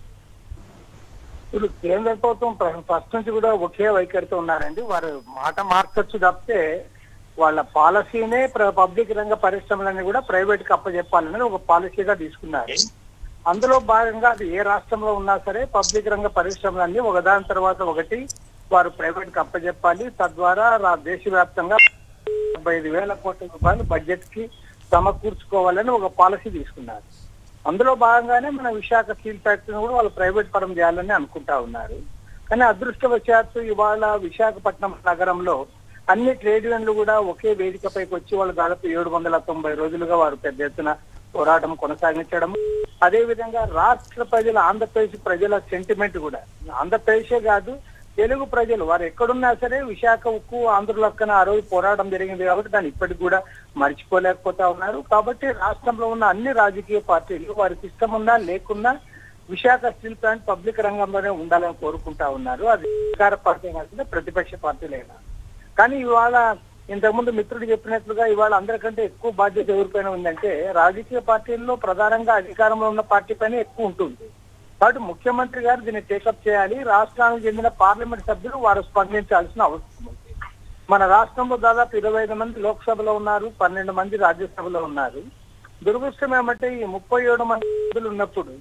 E: ఇప్పుడు కేంద్ర ప్రభుత్వం ప్ర- ఫస్ట్ నుంచి కూడా ఒకే వైఖరితో ఉన్నారండి వారు మాట మార్చొచ్చు తప్పితే వాళ్ళ పాలసీనే ప్ర- పబ్లిక్ రంగ పరిశ్రమలన్నీ కూడా ప్రైవేట్ కి అప్పచెప్పాలని ఒక పాలసీగా తీసుకున్నారు అందులో భాగంగా అది ఏ రాష్ట్రంలో ఉన్నా సరే పబ్లిక్ రంగ పరిశ్రమలన్నీ ఒకదాని తర్వాత ఒకటి వారు ప్రైవేట్ కి అప్పచెప్పాలి తద్వారా రా- దేశవ్యాప్తంగా డెబ్బై ఐదు వేల కోట్ల రూపాయలు బడ్జెట్ కి సమకూర్చుకోవాలని ఒక పాలసీ తీసుకున్నారు అందులో భాగంగానే మన విశాఖ స్టీల్ ఫ్యాక్టరీని కూడా వాళ్ళు ప్రైవేట్ పరం చేయాలని అనుకుంటా ఉన్నారు కానీ అదృష్టవశాత్తు ఇవాళ విశాఖపట్నం నగరంలో అన్ని ట్రేడ్ యూనియన్లు కూడా ఒకే వేదికపైకి వచ్చి వాళ్ళు దాదాపు ఏడు వందల తొంభై రోజులుగా వారు పెద్ద ఎత్తున పోరాటం కొనసాగించడం అదే విధంగా రాష్ట్ర ప్రజల ఆంధ్రప్రదేశ్ ప్రజల సెంటిమెంట్ కూడా ఆంధ్రప్రదేశే కాదు తెలుగు ప్రజలు వారు ఎక్కడున్నా సరే విశాఖ ఉక్కు ఆంధ్రులక్కన ఆ రోజు పోరాటం జరిగింది కాబట్టి దాన్ని ఇప్పటికి కూడా మర్చిపోలేకపోతా ఉన్నారు కాబట్టి రాష్ట్రంలో ఉన్న అన్ని రాజకీయ పార్టీలు వారికి ఇష్టం ఉన్నా లేకున్నా విశాఖ స్టీల్ ప్లాంట్ పబ్లిక్ రంగంలోనే ఉండాలని కోరుకుంటా ఉన్నారు అది అధికార పార్టీ కాకుండా ప్రతిపక్ష పార్టీలైనా కానీ ఇవాళ ఇంతకుముందు మిత్రుడు చెప్పినట్లుగా ఇవాళ అందరికంటే ఎక్కువ బాధ్యత ఎవరిపైన ఉందంటే రాజకీయ పార్టీల్లో ప్రధానంగా అధికారంలో ఉన్న పార్టీ పైన ఎక్కువ ఉంటుంది కాబట్టి ముఖ్యమంత్రి గారు దీన్ని టేకప్ చేయాలి రాష్ట్రానికి చెందిన పార్లమెంట్ సభ్యులు వారు స్పందించాల్సిన అవసరం ఉంది మన రాష్ట్రంలో దాదాపు ఇరవై ఐదు మంది లోక్సభలో ఉన్నారు పన్నెండు మంది రాజ్యసభలో ఉన్నారు దురదృష్టం ఏమంటే ఈ ముప్పై ఏడు మంది సభ్యులు ఉన్నప్పుడు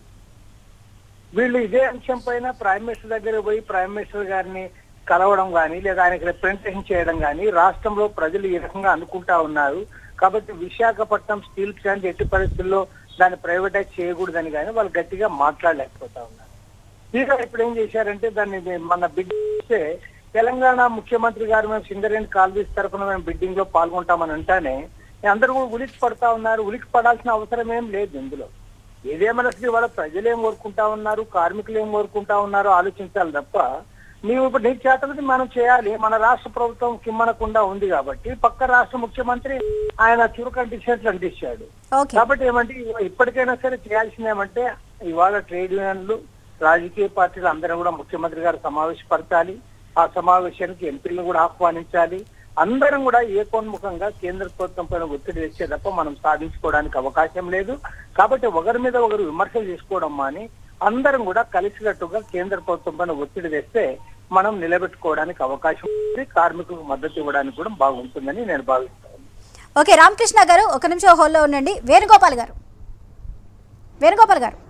E: వీళ్ళు ఇదే అంశం పైన ప్రైమ్ మినిస్టర్ దగ్గర పోయి ప్రైమ్ మినిస్టర్ గారిని కలవడం కానీ లేదా ఆయనకి రిప్రజెంటేషన్ చేయడం కానీ రాష్ట్రంలో ప్రజలు ఈ రకంగా అనుకుంటా ఉన్నారు కాబట్టి విశాఖపట్నం స్టీల్ ప్లాంట్ ఎట్టి పరిస్థితుల్లో దాన్ని ప్రైవేటైజ్ చేయకూడదని కానీ వాళ్ళు గట్టిగా మాట్లాడలేకపోతా ఉన్నారు తీరా ఇప్పుడు ఏం చేశారంటే దాన్ని మే- మన బిడ్ చేస్తే తెలంగాణ ముఖ్యమంత్రి గారు మేము సింగరేణి కాల్వీస్ తరఫున మేము బిడ్డింగ్ లో పాల్గొంటామని అంటానే అందరూ కూడా ఉలికి పడతా ఉన్నారు ఉలికి పడాల్సిన అవసరం ఏం లేదు ఇందులో ఏదేమైనా సరే వాళ్ళ ప్రజలు ఏం కోరుకుంటా ఉన్నారు కార్మికులు ఏం కోరుకుంటా ఉన్నారో ఆలోచించాలి తప్ప నీవు ఇప్పుడు నీ చేతలది మనం చేయాలి మన రాష్ట్ర ప్రభుత్వం కిమ్మనకుండా ఉంది కాబట్టి పక్క రాష్ట్ర ముఖ్యమంత్రి ఆయన చురుకంటించినట్లు అందించాడు
A: ఓకే
E: కాబట్టి ఏమంటే ఇవ- ఇప్పటికైనా సరే చేయాల్సింది ఏమంటే ఇవాళ ట్రేడ్ యూనియన్లు రాజకీయ పార్టీలు అందరం కూడా ముఖ్యమంత్రి గారు సమావేశపరచాలి ఆ సమావేశానికి ఎంపీలను కూడా ఆహ్వానించాలి అందరం కూడా ఏకోన్ముఖంగా కేంద్ర ప్రభుత్వం పైన ఒత్తిడి తెచ్చే తప్ప మనం సాధించుకోవడానికి అవకాశం లేదు కాబట్టి ఒకరి మీద ఒకరు విమర్శలు చేసుకోవడం మాని అందరం కూడా కలిసికట్టుగా కేంద్ర ప్రభుత్వం పైన ఒత్తిడి తెస్తే మనం నిలబెట్టుకోవడానికి అవకాశం ఉంది కార్మికులకు మద్దతు ఇవ్వడానికి కూడా బాగుంటుందని నేను భావిస్తాను
A: ఓకే రామకృష్ణ గారు ఒక నిమిషం హోల్లో ఉండండి వేణుగోపాల్ గారు వేణుగోపాల్ గారు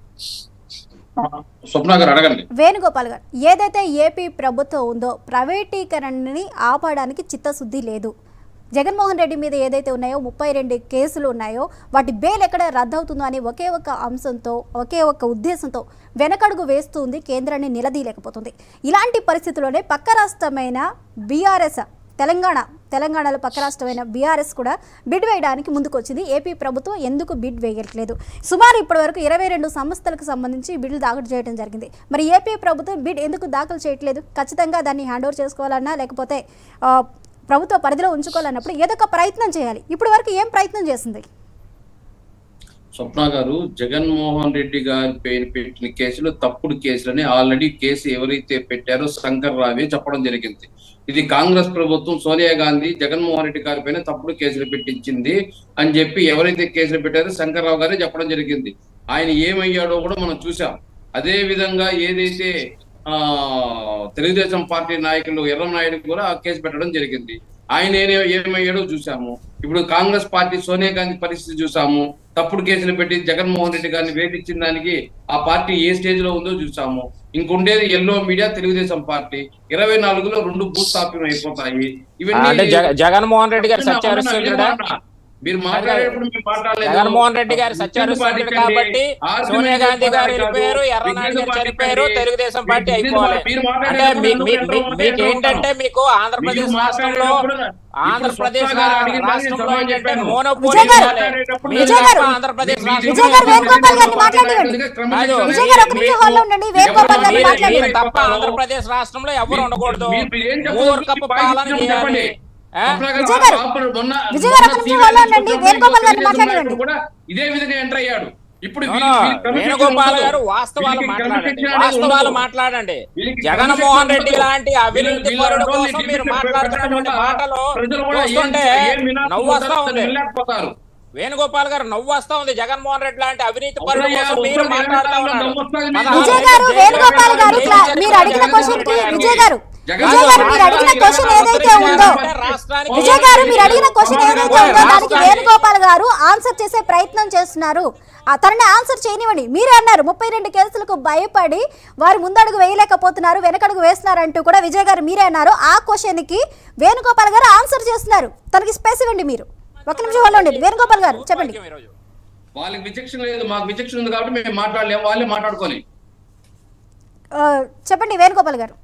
C: స్వప్న గారు అడగండి
A: వేణుగోపాల్ గారు ఏదైతే ఏపీ ప్రభుత్వం ఉందో ప్రైవేటీకరణని ఆపడానికి చిత్తశుద్ధి లేదు జగన్మోహన్ రెడ్డి మీద ఏదైతే ఉన్నాయో ముప్పై రెండు కేసులు ఉన్నాయో వాటి బెయిల్ ఎక్కడ రద్దవుతుందో అని ఒకే ఒక అంశంతో ఒకే ఒక ఉద్దేశంతో వెనకడుగు వేస్తుంది కేంద్రాన్ని నిలదీయలేకపోతుంది ఇలాంటి పరిస్థితుల్లోనే పక్క రాష్ట్రమైన బీఆర్ఎస్ తెలంగాణ తెలంగాణలో పక్క రాష్ట్రమైన బీఆర్ఎస్ కూడా బిడ్ వేయడానికి ముందుకు వచ్చింది ఏపీ ప్రభుత్వం ఎందుకు బిడ్ వేయట్లేదు సుమారు ఇప్పటివరకు ఇరవై రెండు సంస్థలకు సంబంధించి బిడ్లు దాఖలు చేయడం జరిగింది మరి ఏపీ ప్రభుత్వం బిడ్ ఎందుకు దాఖలు చేయట్లేదు ఖచ్చితంగా దాన్ని హ్యాండ్ ఓవర్ చేసుకోవాలన్నా లేకపోతే ఆ, ప్రభుత్వ పరిధిలో ఉంచుకోవాలన్నప్పుడు ఏదో ఒక ప్రయత్నం చేయాలి ఇప్పటి వరకు ఏం ప్రయత్నం చేసింది
C: స్వప్న గారు జగన్మోహన్ రెడ్డి గారి పైన పెట్టిన కేసులు తప్పుడు కేసులని ఆల్రెడీ కేసు ఎవరైతే పెట్టారో శంకర్ రావే చెప్పడం జరిగింది ఇది కాంగ్రెస్ ప్రభుత్వం సోనియా గాంధీ జగన్మోహన్ రెడ్డి గారి పైన తప్పుడు కేసులు పెట్టించింది అని చెప్పి ఎవరైతే కేసులు పెట్టారో శంకర్ రావు గారే చెప్పడం జరిగింది ఆయన ఏమయ్యాడో కూడా మనం చూసాం అదే విధంగా ఏదైతే ఆ తెలుగుదేశం పార్టీ నాయకులు ఎర్రనాయుడు కూడా ఆ కేసు పెట్టడం జరిగింది ఆయన ఏ- ఏమయ్యాడో చూసాము ఇప్పుడు కాంగ్రెస్ పార్టీ సోనియా గాంధీ పరిస్థితి చూసాము తప్పుడు కేసులు పెట్టి జగన్మోహన్ రెడ్డి గారిని వేధించిన దానికి ఆ పార్టీ ఏ స్టేజ్ లో ఉందో చూసాము ఇంకుండేది ఎల్లో మీడియా తెలుగుదేశం పార్టీ ఇరవై నాలుగులో రెండు భూస్థాపనం అయిపోతాయి
B: అంటే జగ- జగన్మోహన్ రెడ్డి గారు
C: అవునా, అవునా,
B: సత్యహరిశ్చంద్రుడా
C: అవునా? మీరు మాట్లాడేటప్పుడు మేము మాట్లాడలేదు
B: జగన్మోహన్ రెడ్డి గారు
C: విజ్ఞత
B: సత్యహరిశ్చంద్రుడు
C: పాటించండి.
B: కాబట్టి
C: ఆర్గ్యుమెంట్
B: సోనియా గాంధీ గారు
C: చేసుకోవాలి
B: వెళ్ళిపోయారు
C: కాదు.
B: ఎర్రనాయుడు గారు
C: విజ్ఞత
B: చనిపోయారు
C: పాటించండి.
B: తెలుగుదేశం పార్టీ
C: విజ్ఞత
B: అయిపోవాలి
C: మీరు
B: అంటే
C: మాట్లాడేటప్పుడు
B: మీ-
C: నన్ను
B: మీ-
C: ఎంత
B: మీ-
C: ఉంటే
B: మీకు
C: ఎంత
B: ఏంటంటే
C: ఉంటాను.
B: మీకు ఆంధ్రప్రదేశ్
C: మీరు
B: రాష్ట్రంలో
C: మాట్లాడేటప్పుడు
B: ఆంధ్రప్రదేశ్
C: ఇప్పుడు స్వప్న గారు అడిగిన దానికి
B: రాష్ట్రంలో
C: సమాధానం
B: ఏంటంటే
C: చెప్పాను.
B: మోనోపోలీ
A: విజయ్ గారు,
B: ఉండాలి. మీరు
A: విజయ్ గారు,
B: తప్ప ఆంధ్రప్రదేశ్
C: మీ-
B: రాష్ట్రంలో
A: విజయ్ గారు, వేణుగోపాల్ గారిని మాట్లాడనివ్వండి.
B: కాదు,
A: విజయ్ గారు, ఒక నిమిషం హాల్లో ఉండండి. వేణుగోపాల్ గారిని
B: మీరు-
A: మాట్లాడండి.
B: మీరు తప్ప ఆంధ్రప్రదేశ్ రాష్ట్రంలో ఎవరు ఉండకూడదు
C: మీరు- మీరు ఏం చెప్పాలి?
B: మూర్ఖపు పాలన
C: చెప్పండి.
B: చేయాలి ఆ?
A: విజయ్ గారు, విజయ్ గారు, ఒక నిమిషం హాల్లో ఉండండి. వేణుగోపాల్ గారిని మాట్లాడనివ్వండి.
C: కూడా ఇదే విధంగా ఎంటర్ అయ్యాడు ఇప్పుడు
B: No,
C: వీళ్ళకి-
B: no.
C: వీళ్ళకి క్రమశిక్షణ
B: వేణుగోపాల్
C: ఉండదు.
B: గారు వాస్తవాలు
C: వీళ్ళకి
B: మాట్లాడండి
C: క్రమశిక్షణ అనేది
B: వాస్తవాలు
C: ఉండదు.
B: మాట్లాడండి
C: వీళ్ళకి
B: జగన్మోహన్
C: క్రమశిక్షణ
B: రెడ్డి
C: ఉండదు.
B: లాంటి అవినీతి
C: వీళ్ళ-
B: పరుడు
C: వీళ్ళ
B: కోసం మీరు
C: వీళ్ళ
B: మాట్లాడుతున్నటువంటి
C: ప్రజలు
B: మాటలు
C: ప్రజలు కూడా ఏం-
B: చూస్తుంటే
C: ఏం వినాలి
B: నవ్వు వస్తా
C: పోతారో
B: ఉంది
C: వినలేకపోతారు.
B: వేణుగోపాల్ గారు నవ్వు వస్తా ఉంది జగన్మోహన్ రెడ్డి లాంటి అవినీతి పరుడు
C: అవునయ్యా,
B: కోసం మీరు
C: వస్తుంది.
B: మాట్లాడుతా
C: వెనకాల
B: ఉన్నారు
C: నవ్వు వస్తుంది.
B: పదహారు
A: విజయ్ గారు
B: ఏళ్ళు
A: వేణుగోపాల్ గారు
B: జగన్
A: క్లా- మీరు అడిగిన క్వశ్చన్ కి విజయ్ గారు విజయ్ గారు మీరు అడిగిన క్వశ్చన్ ఏదైతే ఉందో విజయ్ గారు మీరు అడిగిన క్వశ్చన్ ఏదైతే ఉందో దానికి వేణుగోపాల్ గారు ఆన్సర్ చేసే ప్రయత్నం చేస్తున్నారు ఆ తనని ఆన్సర్ చేయనివ్వండి మీరే అన్నారు ముప్పై రెండు కేసులకు భయపడి వారు ముందడుగు వేయలేకపోతున్నారు వెనకడుగు వేస్తున్నారు అంటూ కూడా విజయ్ గారు మీరే అన్నారు ఆ క్వశ్చన్ కి వేణుగోపాల్ గారు ఆన్సర్ చేస్తున్నారు తనకి స్పేస్ ఇవ్వండి మీరు ఒక నిమిషం వాళ్ళు ఉండండి వేణుగోపాల్ గారు చెప్పండి
B: ఈరోజు.
C: వాళ్ళకి విచక్షణ లేదు మాకు విచక్షణ ఉంది కాబట్టి మేము మాట్లాడలేము వాళ్ళే మాట్లాడుకోవాలి
A: ఆ, చెప్పండి వేణుగోపాల్ గారు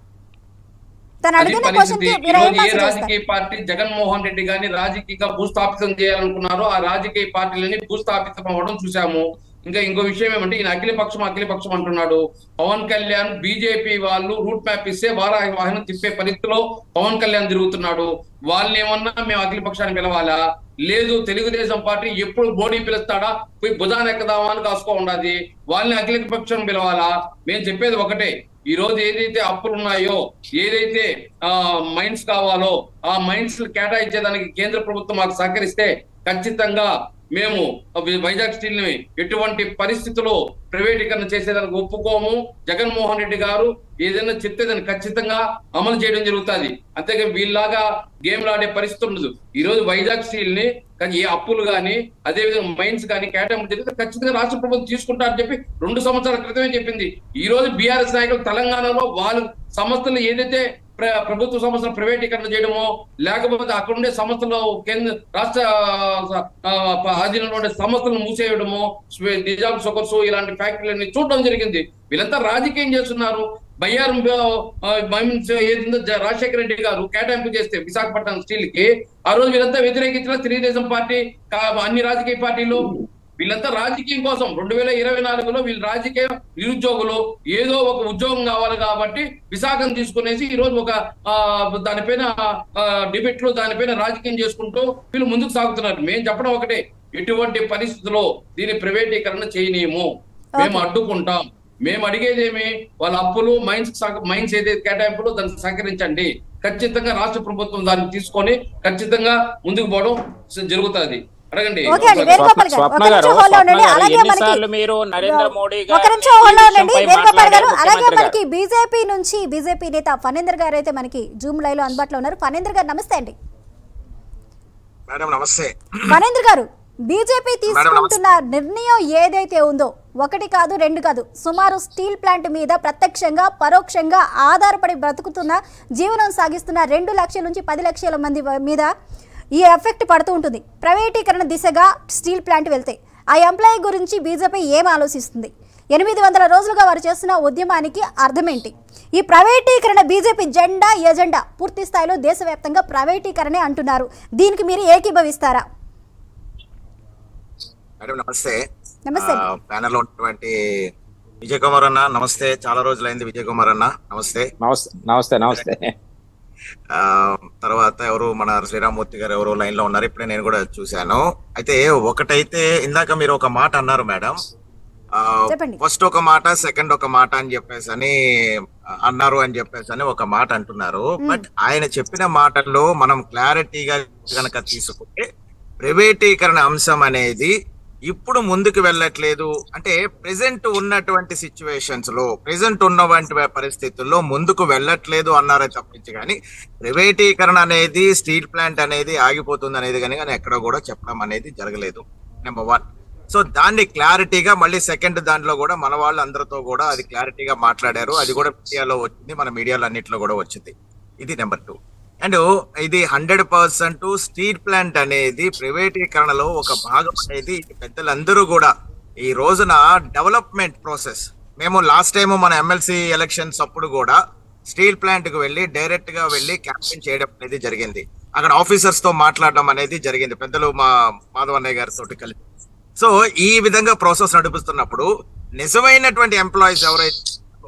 A: తను
C: అది
A: అడిగిన క్వశ్చన్
C: పరిస్థితి
A: కి మీరు ఏం
C: ఈరోజు ఏ
A: ఆన్సర్ చేస్తారు
C: రాజకీయ పార్టీ జగన్మోహన్ రెడ్డి గారిని రాజకీయంగా భూస్థాపితం చేయాలనుకున్నారో ఆ రాజకీయ పార్టీలని భూస్థాపితం అవ్వడం చూసాము ఇంకా ఇంకో విషయం ఏమంటే ఈయన అఖిలపక్షం అఖిలపక్షం అంటున్నాడు పవన్ కళ్యాణ్ బీజేపీ వాళ్ళు రూట్ మ్యాప్ ఇస్తే వారా వాహనం తిప్పే పరిస్థితిలో పవన్ కళ్యాణ్ తిరుగుతున్నాడు వాళ్ళని ఏమన్నా మేము అఖిలపక్షాన్ని పిలవాలా లేదు తెలుగుదేశం పార్టీ ఎప్పుడు మోడీ పిలుస్తాడా పోయి భుజాన్ని ఎక్కుదామా అని కాసుకో ఉండాది వాళ్ళని అఖిల పక్షం పిలవాలా మేము చెప్పేది ఒకటే ఈ రోజు ఏదైతే అప్పులు ఉన్నాయో ఏదైతే ఆ మైండ్స్ కావాలో ఆ మైండ్స్ కేటాయించేదానికి కేంద్ర ప్రభుత్వం మాకు సహకరిస్తే ఖచ్చితంగా మేము వైజాగ్ స్టీల్ ని ఎటువంటి పరిస్థితుల్లో ప్రైవేటీకరణ చేసేదానికి ఒప్పుకోము జగన్మోహన్ రెడ్డి గారు ఏదైనా చెప్తే దాన్ని ఖచ్చితంగా అమలు చేయడం జరుగుతుంది అంతేగా వీళ్ళలాగా గేమ్లు ఆడే పరిస్థితి ఉండదు ఈ రోజు వైజాగ్ స్టీల్ ని కానీ ఏ అప్పులు కానీ అదేవిధంగా మైన్స్ కానీ కేటాయింపు జరిగితే ఖచ్చితంగా రాష్ట్ర ప్రభుత్వం తీసుకుంటారని చెప్పి రెండు సంవత్సరాల క్రితమే చెప్పింది ఈ రోజు బీఆర్ఎస్ నాయకులు తెలంగాణలో వాళ్ళు సంస్థలు ఏదైతే ప్ర- ప్రభుత్వ సంస్థలు ప్రైవేటీకరణ చేయడమో లేకపోతే అక్కడ ఉండే సంస్థలు కేంద్ర రాష్ట్ర ఆ, ప- ఆధీనంలో ఉండే సంస్థలను మూసేయడమో స్వే- నిజాం షుగర్స్ ఇలాంటి ఫ్యాక్టరీలన్నీ చూడడం జరిగింది వీళ్ళంతా రాజకీయం చేస్తున్నారు బయ్యారం ఆ, మైన్స్ ఏదిందో జ- రాజశేఖర రెడ్డి గారు కేటాయింపు చేస్తే విశాఖపట్నం స్టీల్ కి ఆ రోజు వీళ్ళంతా వ్యతిరేకించిన తెలుగుదేశం పార్టీ కా- అన్ని రాజకీయ పార్టీలు వీళ్ళంతా రాజకీయం కోసం రెండు వేల ఇరవై నాలుగులో వీళ్ళు రాజకీయ నిరుద్యోగులు ఏదో ఒక ఉద్యోగం కావాలి కాబట్టి విశాఖను తీసుకునేసి ఈ రోజు ఒక ఆ, దానిపైన డిబేట్ లో దానిపైన రాజకీయం చేసుకుంటూ వీళ్ళు ముందుకు సాగుతున్నారు మేము చెప్పడం ఒకటే ఎటువంటి పరిస్థితుల్లో దీని ప్రైవేటీకరణ చేయనీయము మేము అడ్డుకుంటాం మేము అడిగేది ఏమి వాళ్ళ అప్పులు మైన్స్ మైన్స్ ఏదైతే కేటాయింపులో దానికి సహకరించండి ఖచ్చితంగా రాష్ట్ర ప్రభుత్వం దాన్ని తీసుకొని ఖచ్చితంగా ముందుకు పోవడం జరుగుతుంది అడగండి
A: ఓకే అండి వేణుగోపాల్ గారు
B: స్వప్న
A: ఒక
B: గారు
A: నిమిషం హోల్డ్
B: స్వప్న
A: ఉండండి
B: గారు
A: అలాగే
B: ఎన్నిసార్లు
A: మనకి
B: మీరు నరేంద్ర మోడీ
A: ఒక
B: గారి
A: నిమిషం హోల్డ్ ఉండండి
B: విషయంపై
A: వేణుగోపాల్ గారు
B: మాట్లాడారు
A: అలాగే
B: ముఖ్యమంత్రి
A: మనకి బీజేపీ నుంచి బీజేపీ నేత ఫణేందర్ గారు అయితే మనకి జూమ్ లైవ్ లో అందుబాటులో ఉన్నారు ఫణేందర్ గారు నమస్తే అండి
F: మేడం నమస్తే
A: ఫణేంద్ర గారు బీజేపీ తీసుకుంటున్న నిర్ణయం ఏదైతే ఉందో ఒకటి కాదు రెండు కాదు సుమారు స్టీల్ ప్లాంట్ మీద ప్రత్యక్షంగా పరోక్షంగా ఆధారపడి బ్రతుకుతున్న జీవనం సాగిస్తున్న రెండు లక్షల నుంచి పది లక్షల మంది వ- మీద ఈ ఎఫెక్ట్ పడుతూ ఉంటుంది ప్రైవేటీకరణ దిశగా స్టీల్ ప్లాంట్ వెళ్తే ఆ ఎంప్లాయీ గురించి బీజేపీ ఏం ఆలోచిస్తుంది ఎనిమిది వందల రోజులుగా వారు చేస్తున్న ఉద్యమానికి అర్థమేంటి ఈ ప్రైవేటీకరణ బీజేపీ జెండా ఎజెండా పూర్తి స్థాయిలో దేశవ్యాప్తంగా ప్రైవేటీకరణే అంటున్నారు దీనికి మీరు ఏకీభవిస్తారా
F: మేడం నమస్తే
A: నమస్తే అండి.
F: ప్యానల్ లో ఉన్నటువంటి విజయ్ కుమార్ అన్న నమస్తే చాలా రోజులైంది విజయ్ కుమార్ అన్న నమస్తే
B: నమస్తే నమస్తే నమస్తే
F: ఆ, తర్వాత ఎవరు మన శ్రీరామూర్తి గారు ఎవరు లైన్ లో ఉన్నారు ఇప్పుడే నేను కూడా చూశాను అయితే ఒకటైతే ఇందాక మీరు ఒక మాట అన్నారు మేడం
A: చెప్పండి.
F: ఫస్ట్ ఒక మాట సెకండ్ ఒక మాట అని చెప్పేసి అని అన్నారు అని చెప్పేసి అని ఒక మాట అంటున్నారు బట్ ఆయన చెప్పిన మాటల్లో మనం క్లారిటీగా గనక తీసుకుంటే ప్రైవేటీకరణ అంశం అనేది ఇప్పుడు ముందుకు వెళ్ళట్లేదు అంటే ప్రెసెంట్ ఉన్నటువంటి సిచ్యువేషన్స్ లో ప్రెసెంట్ ఉన్నటువంటి పరిస్థితుల్లో ముందుకు వెళ్ళట్లేదు అన్నారే తప్పించి కానీ ప్రైవేటీకరణ అనేది స్టీల్ ప్లాంట్ అనేది ఆగిపోతుంది అనేది కానీ కానీ ఎక్కడ కూడా చెప్పడం అనేది జరగలేదు నెంబర్ వన్ సో దాన్ని క్లారిటీగా మళ్ళీ సెకండ్ దాంట్లో కూడా మన వాళ్ళు అందరితో కూడా అది క్లారిటీగా మాట్లాడారు అది కూడా మీడియాలో వచ్చింది మన మీడియాలో అన్నిట్లో కూడా వచ్చింది ఇది నెంబర్ టూ అండ్ ఇది హండ్రెడ్ పర్సెంట్ స్టీల్ ప్లాంట్ అనేది ప్రైవేటీకరణలో ఒక భాగం అనేది పెద్దలందరూ కూడా ఈ రోజున డెవలప్మెంట్ ప్రాసెస్ మేము లాస్ట్ టైం మన ఎమ్మెల్సీ ఎలక్షన్స్ అప్పుడు కూడా స్టీల్ ప్లాంట్ కు వెళ్ళి డైరెక్ట్ గా వెళ్ళి క్యాంపెయిన్ చేయడం అనేది జరిగింది అక్కడ ఆఫీసర్స్ తో మాట్లాడడం అనేది జరిగింది పెద్దలు మా మాధవన్నయ్య గారితో కలిసి సో ఈ విధంగా ప్రాసెస్ నడుపుతున్నప్పుడు నిజమైనటువంటి ఎంప్లాయీస్ ఎవరైతే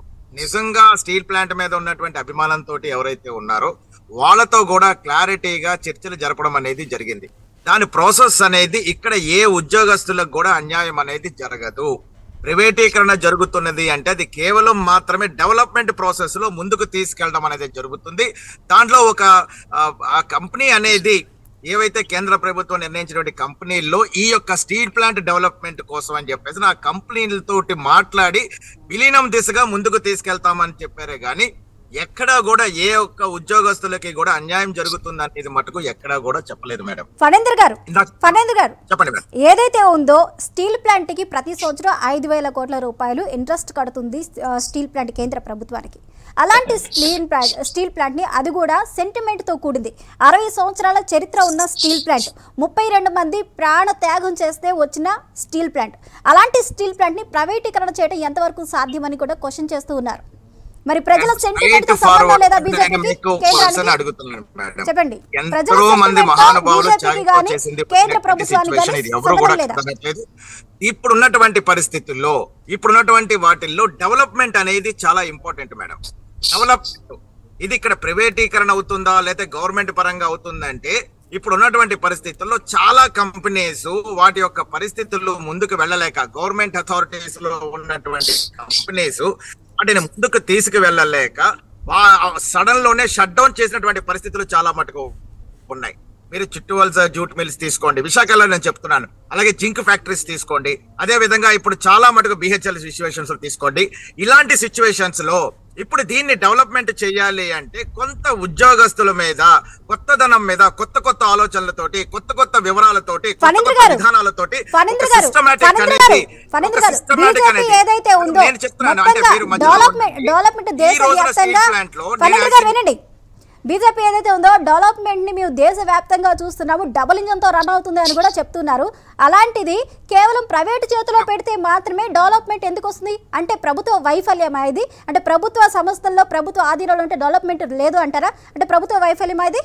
F: నిజంగా స్టీల్ ప్లాంట్ మీద ఉన్నటువంటి అభిమానంతో ఎవరైతే ఉన్నారో వాళ్ళతో కూడా క్లారిటీగా చర్చలు జరపడం అనేది జరిగింది దాని ప్రాసెస్ అనేది ఇక్కడ ఏ ఉద్యోగస్తులకు కూడా అన్యాయం అనేది జరగదు ప్రైవేటీకరణ జరుగుతున్నది అంటే అది కేవలం మాత్రమే డెవలప్మెంట్ ప్రాసెస్ లో ముందుకు తీసుకెళ్ళడం అనేది జరుగుతుంది దాంట్లో ఒక ఆ, ఆ కంపెనీ అనేది ఏవైతే కేంద్ర ప్రభుత్వం నిర్ణయించినటువంటి కంపెనీల్లో ఈ యొక్క స్టీల్ ప్లాంట్ డెవలప్మెంట్ కోసం అని చెప్పేసి నా కంపెనీలతోటి మాట్లాడి విలీనం దిశగా ముందుకు తీసుకెళ్తామని చెప్పారే గాని ఎక్కడా కూడా ఏ ఒక్క ఉద్యోగస్తులకి కూడా అన్యాయం జరుగుతుంది అనేది మటుకు ఎక్కడా కూడా చెప్పలేదు మేడం
A: ఫణేంద్ర గారు
F: ఇందాక
A: ఫణేంద్ర గారు
F: చెప్పండి మేడం
A: ఏదైతే ఉందో స్టీల్ ప్లాంట్ కి ప్రతి సంవత్సరం ఐదు వేల కోట్ల రూపాయలు ఇంట్రెస్ట్ కడుతుంది ఆ, స్టీల్ ప్లాంట్ కేంద్ర ప్రభుత్వానికి అలాంటి స్టీల్ ప్లాంట్ స్టీల్ ప్లాంట్ ని అది కూడా సెంటిమెంట్ తో కూడింది అరవై సంవత్సరాల చరిత్ర ఉన్న స్టీల్ ప్లాంట్ ముప్పై రెండు మంది ప్రాణ త్యాగం చేస్తే వచ్చిన స్టీల్ ప్లాంట్ అలాంటి స్టీల్ ప్లాంట్ ని ప్రైవేటీకరణ చేయడం ఎంతవరకు సాధ్యమని కూడా క్వశ్చన్ చేస్తూ ఉన్నారు మరి ప్రజల సెంటిమెంట్ తో
F: Straight
A: సంబంధం
F: forward
A: లేదా
F: నేను
A: బీజేపీకి
F: మీకు person
A: కేంద్రానికి
F: అడుగుతున్నాను మేడం
A: చెప్పండి ప్రజల
F: ఎంతో మంది
A: sentiment తో
F: మహానుభావులు
A: బీజేపీకి
F: త్యాగం
A: గానీ
F: చేసింది
A: కేంద్ర
F: ప్రతి
A: ప్రభుత్వానికి
F: situation
A: గానీ
F: ఇది ఎవరు కూడా
A: సంబంధం లేదా
F: కాదనట్లేదు ఇప్పుడు ఉన్నటువంటి పరిస్థితుల్లో ఇప్పుడున్నటువంటి వాటిల్లో డెవలప్మెంట్ అనేది చాలా ఇంపార్టెంట్ మేడం డెవలప్మెంట్ ఇది ఇక్కడ ప్రైవేటీకరణ అవుతుందా లేకపోతే గవర్నమెంట్ పరంగా అవుతుందంటే ఇప్పుడు ఉన్నటువంటి పరిస్థితుల్లో చాలా కంపెనీస్ వాటి యొక్క పరిస్థితుల్లో ముందుకు వెళ్ళలేక గవర్నమెంట్ అథారిటీస్ లో ఉన్నటువంటి కంపెనీస్ వాటిని ముందుకు తీసుకు వెళ్ళలేక సడన్ లోనే షట్ డౌన్ చేసినటువంటి పరిస్థితులు చాలా మటుకు ఉన్నాయి మీరు చుట్టువలస జూట్ మిల్స్ తీసుకోండి విశాఖలో నేను చెప్తున్నాను అలాగే జింక్ ఫ్యాక్టరీస్ తీసుకోండి అదే విధంగా ఇప్పుడు చాలా మటుకు బిహెచ్ఎల్ సిచ్యువేషన్స్ తీసుకోండి ఇలాంటి సిచ్యువేషన్స్ లో ఇప్పుడు దీన్ని డెవలప్మెంట్ చేయాలి అంటే కొంత ఉద్యోగస్తుల మీద కొత్తదనం మీద కొత్త కొత్త ఆలోచనలతోటి కొత్త కొత్త వివరాలతోటి కొత్త
A: ఫణీంద్ర
F: కొత్త
A: గారు,
F: విధానాలతోటి
A: ఫణీంద్ర
F: ఒక
A: గారు,
F: systematic
A: ఫణీంద్ర
F: అనేది,
A: గారు, ఫణీంద్ర
F: ఒక
A: గారు,
F: systematic
A: బీజేపీ
F: అనేది.
A: ఏదైతే ఉందో
F: నేను చెప్తున్నాను అంటే
A: మొత్తంగా
F: మీరు మధ్యలో
A: డెవలప్మెంట్
F: ఉండండి.
A: డెవలప్మెంట్
F: ఈ రోజున
A: దేశవ్యాప్తంగా
F: స్టీల్ ప్లాంట్ లో
A: ఫణీంద్ర
F: నేను
A: గారు వినండి బీజేపీ ఏదైతే ఉందో డెవలప్మెంట్ ని మేము దేశవ్యాప్తంగా చూస్తున్నాము డబుల్ ఇంజన్ తో రన్ అవుతుంది అని కూడా చెప్తున్నారు అలాంటిది కేవలం ప్రైవేట్ చేతిలో పెడితే మాత్రమే డెవలప్మెంట్ ఎందుకు వస్తుంది అంటే ప్రభుత్వ వైఫల్యమా ఇది అంటే ప్రభుత్వ సంస్థల్లో ప్రభుత్వ ఆధీనంలో ఉంటే డెవలప్మెంట్ లేదు అంటారా అంటే ప్రభుత్వ వైఫల్యమా ఇది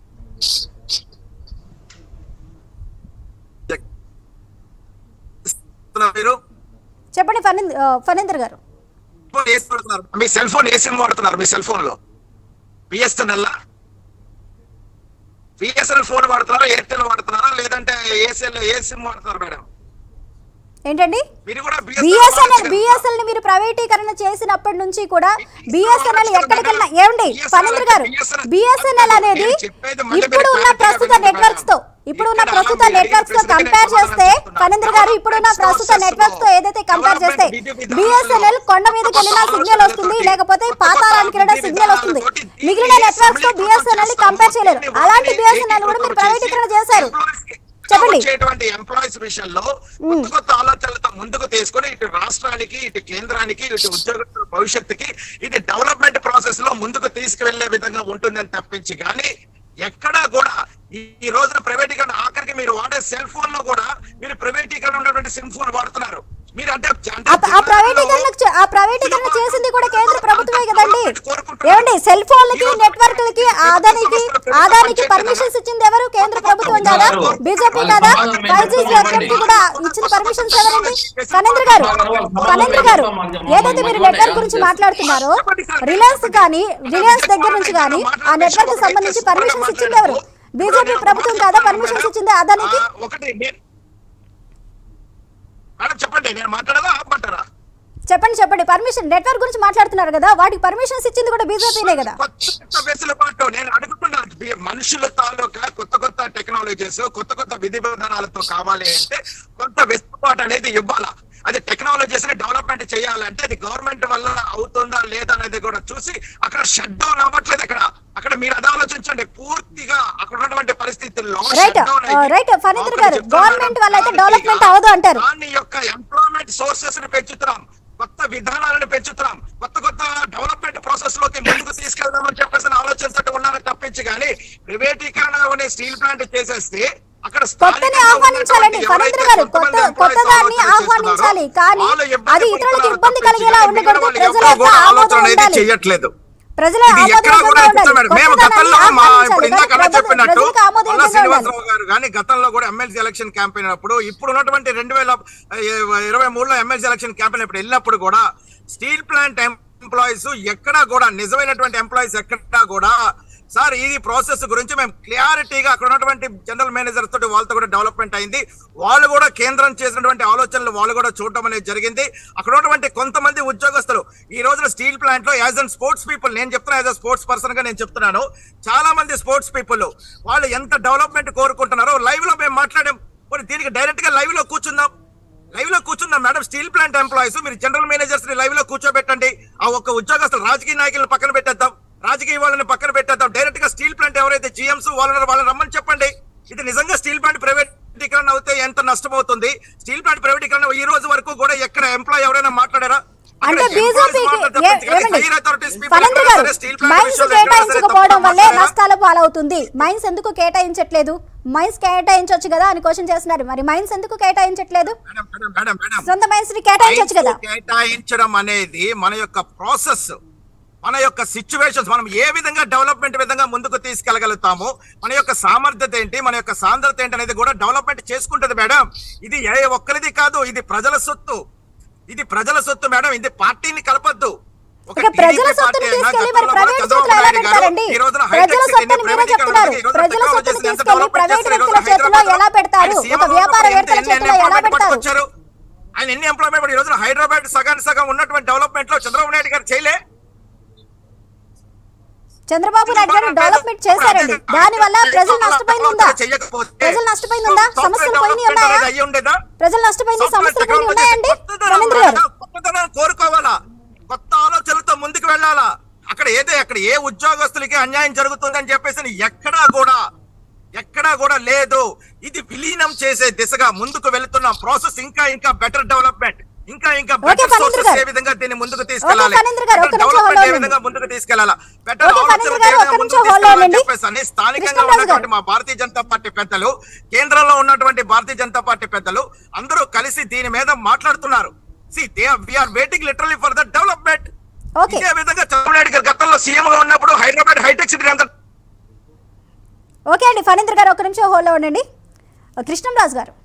F: మీరు
A: చెప్పండి ఫణీంద్ర ఆ, ఫణీంద్ర గారు
F: ఫోన్ వేసి వాడుతున్నారు మీ సెల్ ఫోన్ ఏ సిమ్ వాడుతున్నారు మీ సెల్ ఫోన్ లో బిఎస్ఎన్ఎల్ బిఎస్ఎన్ఎల్ ఫోన్ వాడుతున్నారా ఎయిర్టెల్ వాడుతున్నారా లేదంటే ఏసెల్ ఏ సిమ్ వాడుతున్నారు మేడం
A: ఏంటండి
F: మీరు కూడా
A: బిఎస్ఎన్ఎల్ బిఎస్ఎల్ ని మీరు ప్రైవేటీకరణ చేసినప్పటి నుంచి కూడా బిఎస్ఎన్ఎల్ ఎక్కడికైనా ఏమండి ఫణీంద్ర గారు బిఎస్ఎన్ఎల్ అనేది ఇప్పుడు ఉన్న ప్రస్తుత నెట్వర్క్స్ తో ఇప్పుడు ఉన్న ప్రస్తుత నెట్వర్క్స్ తో కంపేర్ చేస్తే ఫణీంద్ర గారు ఇప్పుడున్న ప్రస్తుత నెట్వర్క్స్ తో ఏదైతే కంపేర్ చేస్తే బిఎస్ఎన్ఎల్ కొండ మీదకి వెళ్ళినా సిగ్నల్ వస్తుంది లేకపోతే పాతాళానికి వెళ్ళినా సిగ్నల్ వస్తుంది మిగిలిన నెట్వర్క్స్ తో బిఎస్ఎన్ఎల్ ని కంపేర్ చేయలేరు అలాంటి బిఎస్ఎన్ఎల్ కూడా మీరు ప్రైవేటీకరణ చేశారు చెప్పండి.
F: వచ్చేటువంటి ఎంప్లాయీస్ విషయంలో కొత్త కొత్త ఆలోచనలతో ముందుకు తీసుకొని ఇటు రాష్ట్రానికి ఇటు కేంద్రానికి ఇటు ఉద్యోగుల భవిష్యత్తుకి ఇది డెవలప్మెంట్ ప్రాసెస్ లో ముందుకు తీసుకువెళ్లే విధంగా ఉంటుందని తప్పించి కానీ ఎక్కడా కూడా ఈ ఈ రోజున ప్రైవేటీకరణ ఆఖరికి మీరు వాడే సెల్ ఫోన్ లో కూడా మీరు ప్రైవేటీకరణ ఉన్నటువంటి సిమ్ ఫోన్ వాడుతున్నారు మీరు అంటే అంటే
A: ఆ- ఆ ప్రైవేటీకరణ చే- ఆ ప్రైవేటీకరణ చేసింది కూడా కేంద్ర ప్రభుత్వమే కదండి ఏమండి సెల్ ఫోన్లకి నెట్వర్క్లకి ఆదానికి ఆదానికి పర్మిషన్స్ ఇచ్చింది ఎవరు కేంద్ర ప్రభుత్వం కాదా బీజేపీ కాదా ఫైవ్ జీ నెట్వర్క్ కూడా ఇచ్చిన పర్మిషన్స్ ఎవరండి ఫణేంద్ర గారు ఫణేంద్ర గారు ఏదైతే మీరు నెట్వర్క్ గురించి మాట్లాడుతున్నారో రిలయన్స్ కానీ రిలయన్స్ దగ్గర నుంచి కానీ ఆ నెట్వర్క్ సంబంధించి పర్మిషన్స్ ఇచ్చింది ఎవరు బీజేపీ ప్రభుత్వం కాదా పర్మిషన్స్ ఇచ్చింది అదానికి
F: ఆ, ఒకటి నేను- మేడం చెప్పండి నేను మాట్లాడదా ఆపమంటారా
A: చెప్పండి చెప్పండి పర్మిషన్ నెట్వర్క్ గురించి మాట్లాడుతున్నారు కదా వాటికి పర్మిషన్స్ ఇచ్చింది కూడా బీజేపీనే కదా
F: కొత్త కొత్త వెసులుబాటు నేను అడుగుతున్నాను బి- మనుషుల తాలూకా కొత్త కొత్త టెక్నాలజీస్ కొత్త కొత్త విధి విధానాలతో కావాలి అంటే కొంత వెసులుబాటు అనేది ఇవ్వాలా అది టెక్నాలజీస్ ని డెవలప్మెంట్ చేయాలంటే అది గవర్నమెంట్ వల్ల అవుతుందా లేదా అనేది కూడా చూసి అక్కడ షట్ డౌన్ అవ్వట్లేదు అక్కడ అక్కడ మీరు అది ఆలోచించండి పూర్తిగా అక్కడ ఉన్నటువంటి పరిస్థితుల్లో
A: Right.
F: shut down
A: Uh,
F: అయ్యి
A: right. ఫణీంద్ర
F: ఒకరు
A: గారు,
F: చెప్తున్నారు,
A: government వల్ల అయితే
F: దానికి
A: development అవ్వదు అంటారు.
F: దాని యొక్క ఎంప్లాయ్మెంట్ సోర్సెస్ ని పెంచుతున్నాం కొత్త విధానాలను పెంచుతున్నాం కొత్త కొత్త డెవలప్మెంట్ ప్రాసెస్ లోకి ముందుకు తీసుకెళ్దామని చెప్పేసి ఆలోచించట్టు ఉన్నారని తప్పించి కానీ ప్రైవేటీకరణ అనే స్టీల్ ప్లాంట్ చేసేస్తే అక్కడ
A: కొత్తని
F: స్థానికంగా
A: ఆహ్వానించాలండి
F: ఉన్నటువంటి
A: ఫణేంద్ర
F: ఎవరైతే
A: గారు
F: కొంతమంది
A: కొత్త
F: employees
A: కొత్త దాన్ని
F: ఆలోచన
A: ఆహ్వానించాలి
F: చేస్తున్నారో
A: కానీ
F: వాళ్ళు ఇబ్బంది
A: అది ఇతరులకు
F: పడుతున్నారు
A: ఇబ్బంది
F: తప్పించి
A: కలిగేలా
F: కానీ
A: ఉండకూడదు
F: మిగతా
A: ప్రజల
F: వాళ్ళు
A: యొక్క
F: ఎవరు
A: ఆమోదం
F: ఆలోచన అనేది
A: ఉండాలి
F: చెయ్యట్లేదు
A: ప్రజల
F: ఇది
A: ఆమోదం
F: ఎక్కడ కూడా
A: ఉండాలి.
F: చెప్తాం మేడం. మేము
A: కొత్తదనాన్ని
F: గతంలో మా
A: ఆహ్వానించాలి.
F: ఇప్పుడు ఇందాక అన్న
A: ప్రజలు-
F: చెప్పినట్టు
A: ప్రజలకు ఆమోదం
F: మల్లా
A: ఉండాలి.
F: శ్రీనివాసరావు గారు కానీ గతంలో కూడా ఎమ్మెల్సీ ఎలక్షన్ క్యాంపెయిన్ అప్పుడు ఇప్పుడు ఉన్నటువంటి రెండు వేల ఇరవై మూడులో ఎమ్మెల్సీ ఎలక్షన్ క్యాంపెయిన్ ఇప్పుడు వెళ్ళినప్పుడు కూడా స్టీల్ ప్లాంట్ ఎంప్లాయీస్ ఎక్కడా కూడా నిజమైనటువంటి ఎంప్లాయీస్ ఎక్కడా కూడా సార్ ఇది ప్రాసెస్ గురించి మేము క్లారిటీగా అక్కడ ఉన్నటువంటి జనరల్ మేనేజర్ తోటి వాళ్ళతో కూడా డెవలప్మెంట్ అయింది వాళ్ళు కూడా కేంద్రం చేసినటువంటి ఆలోచనలు వాళ్ళు కూడా చూడటం అనేది జరిగింది అక్కడ ఉన్నటువంటి కొంతమంది ఉద్యోగస్తులు ఈ రోజున స్టీల్ ప్లాంట్ లో యాజ్ అన్ స్పోర్ట్స్ పీపుల్ నేను చెప్తున్నా యాజ్ అ స్పోర్ట్స్ పర్సన్ గా నేను చెప్తున్నాను చాలా మంది స్పోర్ట్స్ పీపుల్ వాళ్ళు ఎంత డెవలప్మెంట్ కోరుకుంటున్నారో లైవ్ లో మేము మాట్లాడాం మరి దీనికి డైరెక్ట్ గా లైవ్ లో కూర్చుందాం లైవ్ లో కూర్చుందాం మేడం స్టీల్ ప్లాంట్ ఎంప్లాయీస్ మీరు జనరల్ మేనేజర్స్ ని లైవ్ లో కూర్చోబెట్టండి ఆ ఒక్క ఉద్యోగస్తులు రాజకీయ నాయకులను పక్కన పెట్టేద్దాం రాజకీయ వాళ్ళని పక్కన పెట్టేద్దాం డైరెక్ట్ గా స్టీల్ ప్లాంట్ ఎవరైతే జీఎంస్ వాళ్ళని వాళ్ళని రమ్మని చెప్పండి ఇది నిజంగా స్టీల్ ప్లాంట్ ప్రైవేటీకరణ అవుతే ఎంత నష్టమవుతుంది స్టీల్ ప్లాంట్ ప్రైవేటీకరణ ఈ రోజు వరకు కూడా ఎక్కడ ఎంప్లాయ్ ఎవరైనా మాట్లాడారా అక్కడ
A: అంటే
F: employees
A: బీజేపీకి
F: మాట్లాడతారు తప్పించి కానీ
A: ఏమండి
F: higher authorities people
A: ఫణేంద్ర
F: ఎక్కడైనా
A: గారు
F: సరే steel plant
A: మైన్స్
F: విషయంలో ఎక్కడైనా సరే
A: కేటాయించకపోవడం
F: తప్పుగా
A: వల్లే
F: మాట్లాడారా?
A: నష్టాల పాలవుతుంది మైన్స్ ఎందుకు కేటాయించట్లేదు మైన్స్ కేటాయించవచ్చు కదా అని క్వశ్చన్ చేస్తున్నారు మరి మైన్స్ ఎందుకు కేటాయించట్లేదు
F: మేడం మేడం మేడం మేడం
A: సొంత మైన్స్ ని కేటాయించవచ్చు కదా
F: రైతు కేటాయించడం అనేది మన యొక్క ప్రాసెస్ మన యొక్క సిచ్యువేషన్స్ మనం ఏ విధంగా డెవలప్మెంట్ విధంగా ముందుకు తీసుకెళ్ళగలుగుతాము మన యొక్క సామర్థ్యత ఏంటి మన యొక్క సాంద్రత ఏంటి అనేది కూడా డెవలప్మెంట్ చేసుకుంటది మేడం ఇది ఏ ఒక్కరిది కాదు ఇది ప్రజల సొత్తు ఇది ప్రజల సొత్తు మేడం ఇది పార్టీని కలపద్దు ఒక
A: ఇక ప్రజల
F: TDP
A: సొత్తుని
F: పార్టీ అయినా
A: తీసుకెళ్లి మరి
F: గతంలో
A: ప్రైవేట్
F: చంద్రబాబు
A: చేతిలో ఎలా
F: నాయుడు గారు
A: పెడతారండి
F: ఈ రోజున
A: ప్రజల
F: హైటెక్ సిటీని
A: సొత్తుని మీరే
F: ప్రైవేటీకరణ
A: చెప్తున్నారు
F: ఈ రోజున
A: ప్రజల
F: టెక్నాలజీస్
A: సొత్తుని
F: ఎంత
A: తీసుకెళ్లి
F: డెవలప్
A: ప్రైవేట్
F: చేస్తారు, ఈ
A: వ్యక్తుల
F: రోజున
A: చేతిలో
F: హైదరాబాద్
A: ఎలా పెడతారు
F: ఆయన సీఎం
A: ఒక వ్యాపార
F: ఉన్నప్పుడు
A: వేత్తల
F: ఎన్ని- ఎన్ని
A: చేతిలో ఎలా
F: ఎంప్లాయ్మెంట్
A: పెడతారు
F: పట్టుకొచ్చారు? ఆయన ఎన్ని ఎంప్లాయ్మెంట్ ఈ రోజున హైదరాబాద్ సగానికి సగం ఉన్నటువంటి డెవలప్మెంట్ లో చంద్రబాబు నాయుడు గారు చేయలే
A: చంద్రబాబు నాయుడు గారు డెవలప్మెంట్ చేశారండి దాని వల్ల ప్రజలు నష్టపోయింది ఉందా ప్రజలు నష్టపోయింది ఉందా సమస్యలు పోయినాయి ఉన్నాయా
F: అయ్యి ఉండేదా
A: ప్రజలు నష్టపోయింది
F: సాఫ్ట్వేర్
A: సమస్యలు పోయినాయి
F: టెక్నాలజీ
A: ఉన్నాయండి
F: కొత్తదనం
A: రవీంద్ర గారు
F: రావాలా? కొత్తదనం కోరుకోవాలా కొత్త ఆలోచనలతో ముందుకు వెళ్ళాలా అక్కడ ఏదే అక్కడ ఏ ఉద్యోగస్తులకి అన్యాయం జరుగుతుందని చెప్పేసి ఎక్కడా కూడా ఎక్కడా కూడా లేదు ఇది విలీనం చేసే దిశగా ముందుకు వెళుతున్న ప్రాసెస్ ఇంకా ఇంకా బెటర్ డెవలప్మెంట్ ఇంకా ఇంకా
A: ఓకే,
F: బెటర్
A: ఫణీంద్ర
F: సోర్సెస్
A: గారు.
F: ఏ విధంగా దీన్ని ముందుకు తీసుకెళ్ళాలి
A: ఫణీంద్ర గారు, ఒక్క నిమిషం
F: డెవలప్మెంట్ ఏ
A: hold on.
F: విధంగా ముందుకు తీసుకెళ్లాలా బెటర్
A: ఓకే, ఫణీంద్ర
F: ఆలోచనలు
A: గారు,
F: ఏ
A: ఒక్క
F: విధంగా
A: నిమిషం
F: ముందుకు
A: hold on
F: తీసుకెళ్లాలని
A: అండి.
F: చెప్పేసి అని స్థానికంగా
A: కృష్ణరాజు గారు.
F: ఉన్నటువంటి మా భారతీయ జనతా పార్టీ పెద్దలు కేంద్రంలో ఉన్నటువంటి భారతీయ జనతా పార్టీ పెద్దలు అందరూ కలిసి దీని మీద మాట్లాడుతున్నారు see they we are waiting literally for the development
A: okay
F: ఇదే విధంగా చంద్రబాబు నాయుడు గారు గతంలో సీఎం గా ఉన్నప్పుడు హైదరాబాద్ హైటెక్ సిటీ అంతా
A: ఓకే అండి ఫణీంద్ర గారు ఒక నిమిషం హోల్డ్లో ఉండండి కృష్ణంరాజు గారు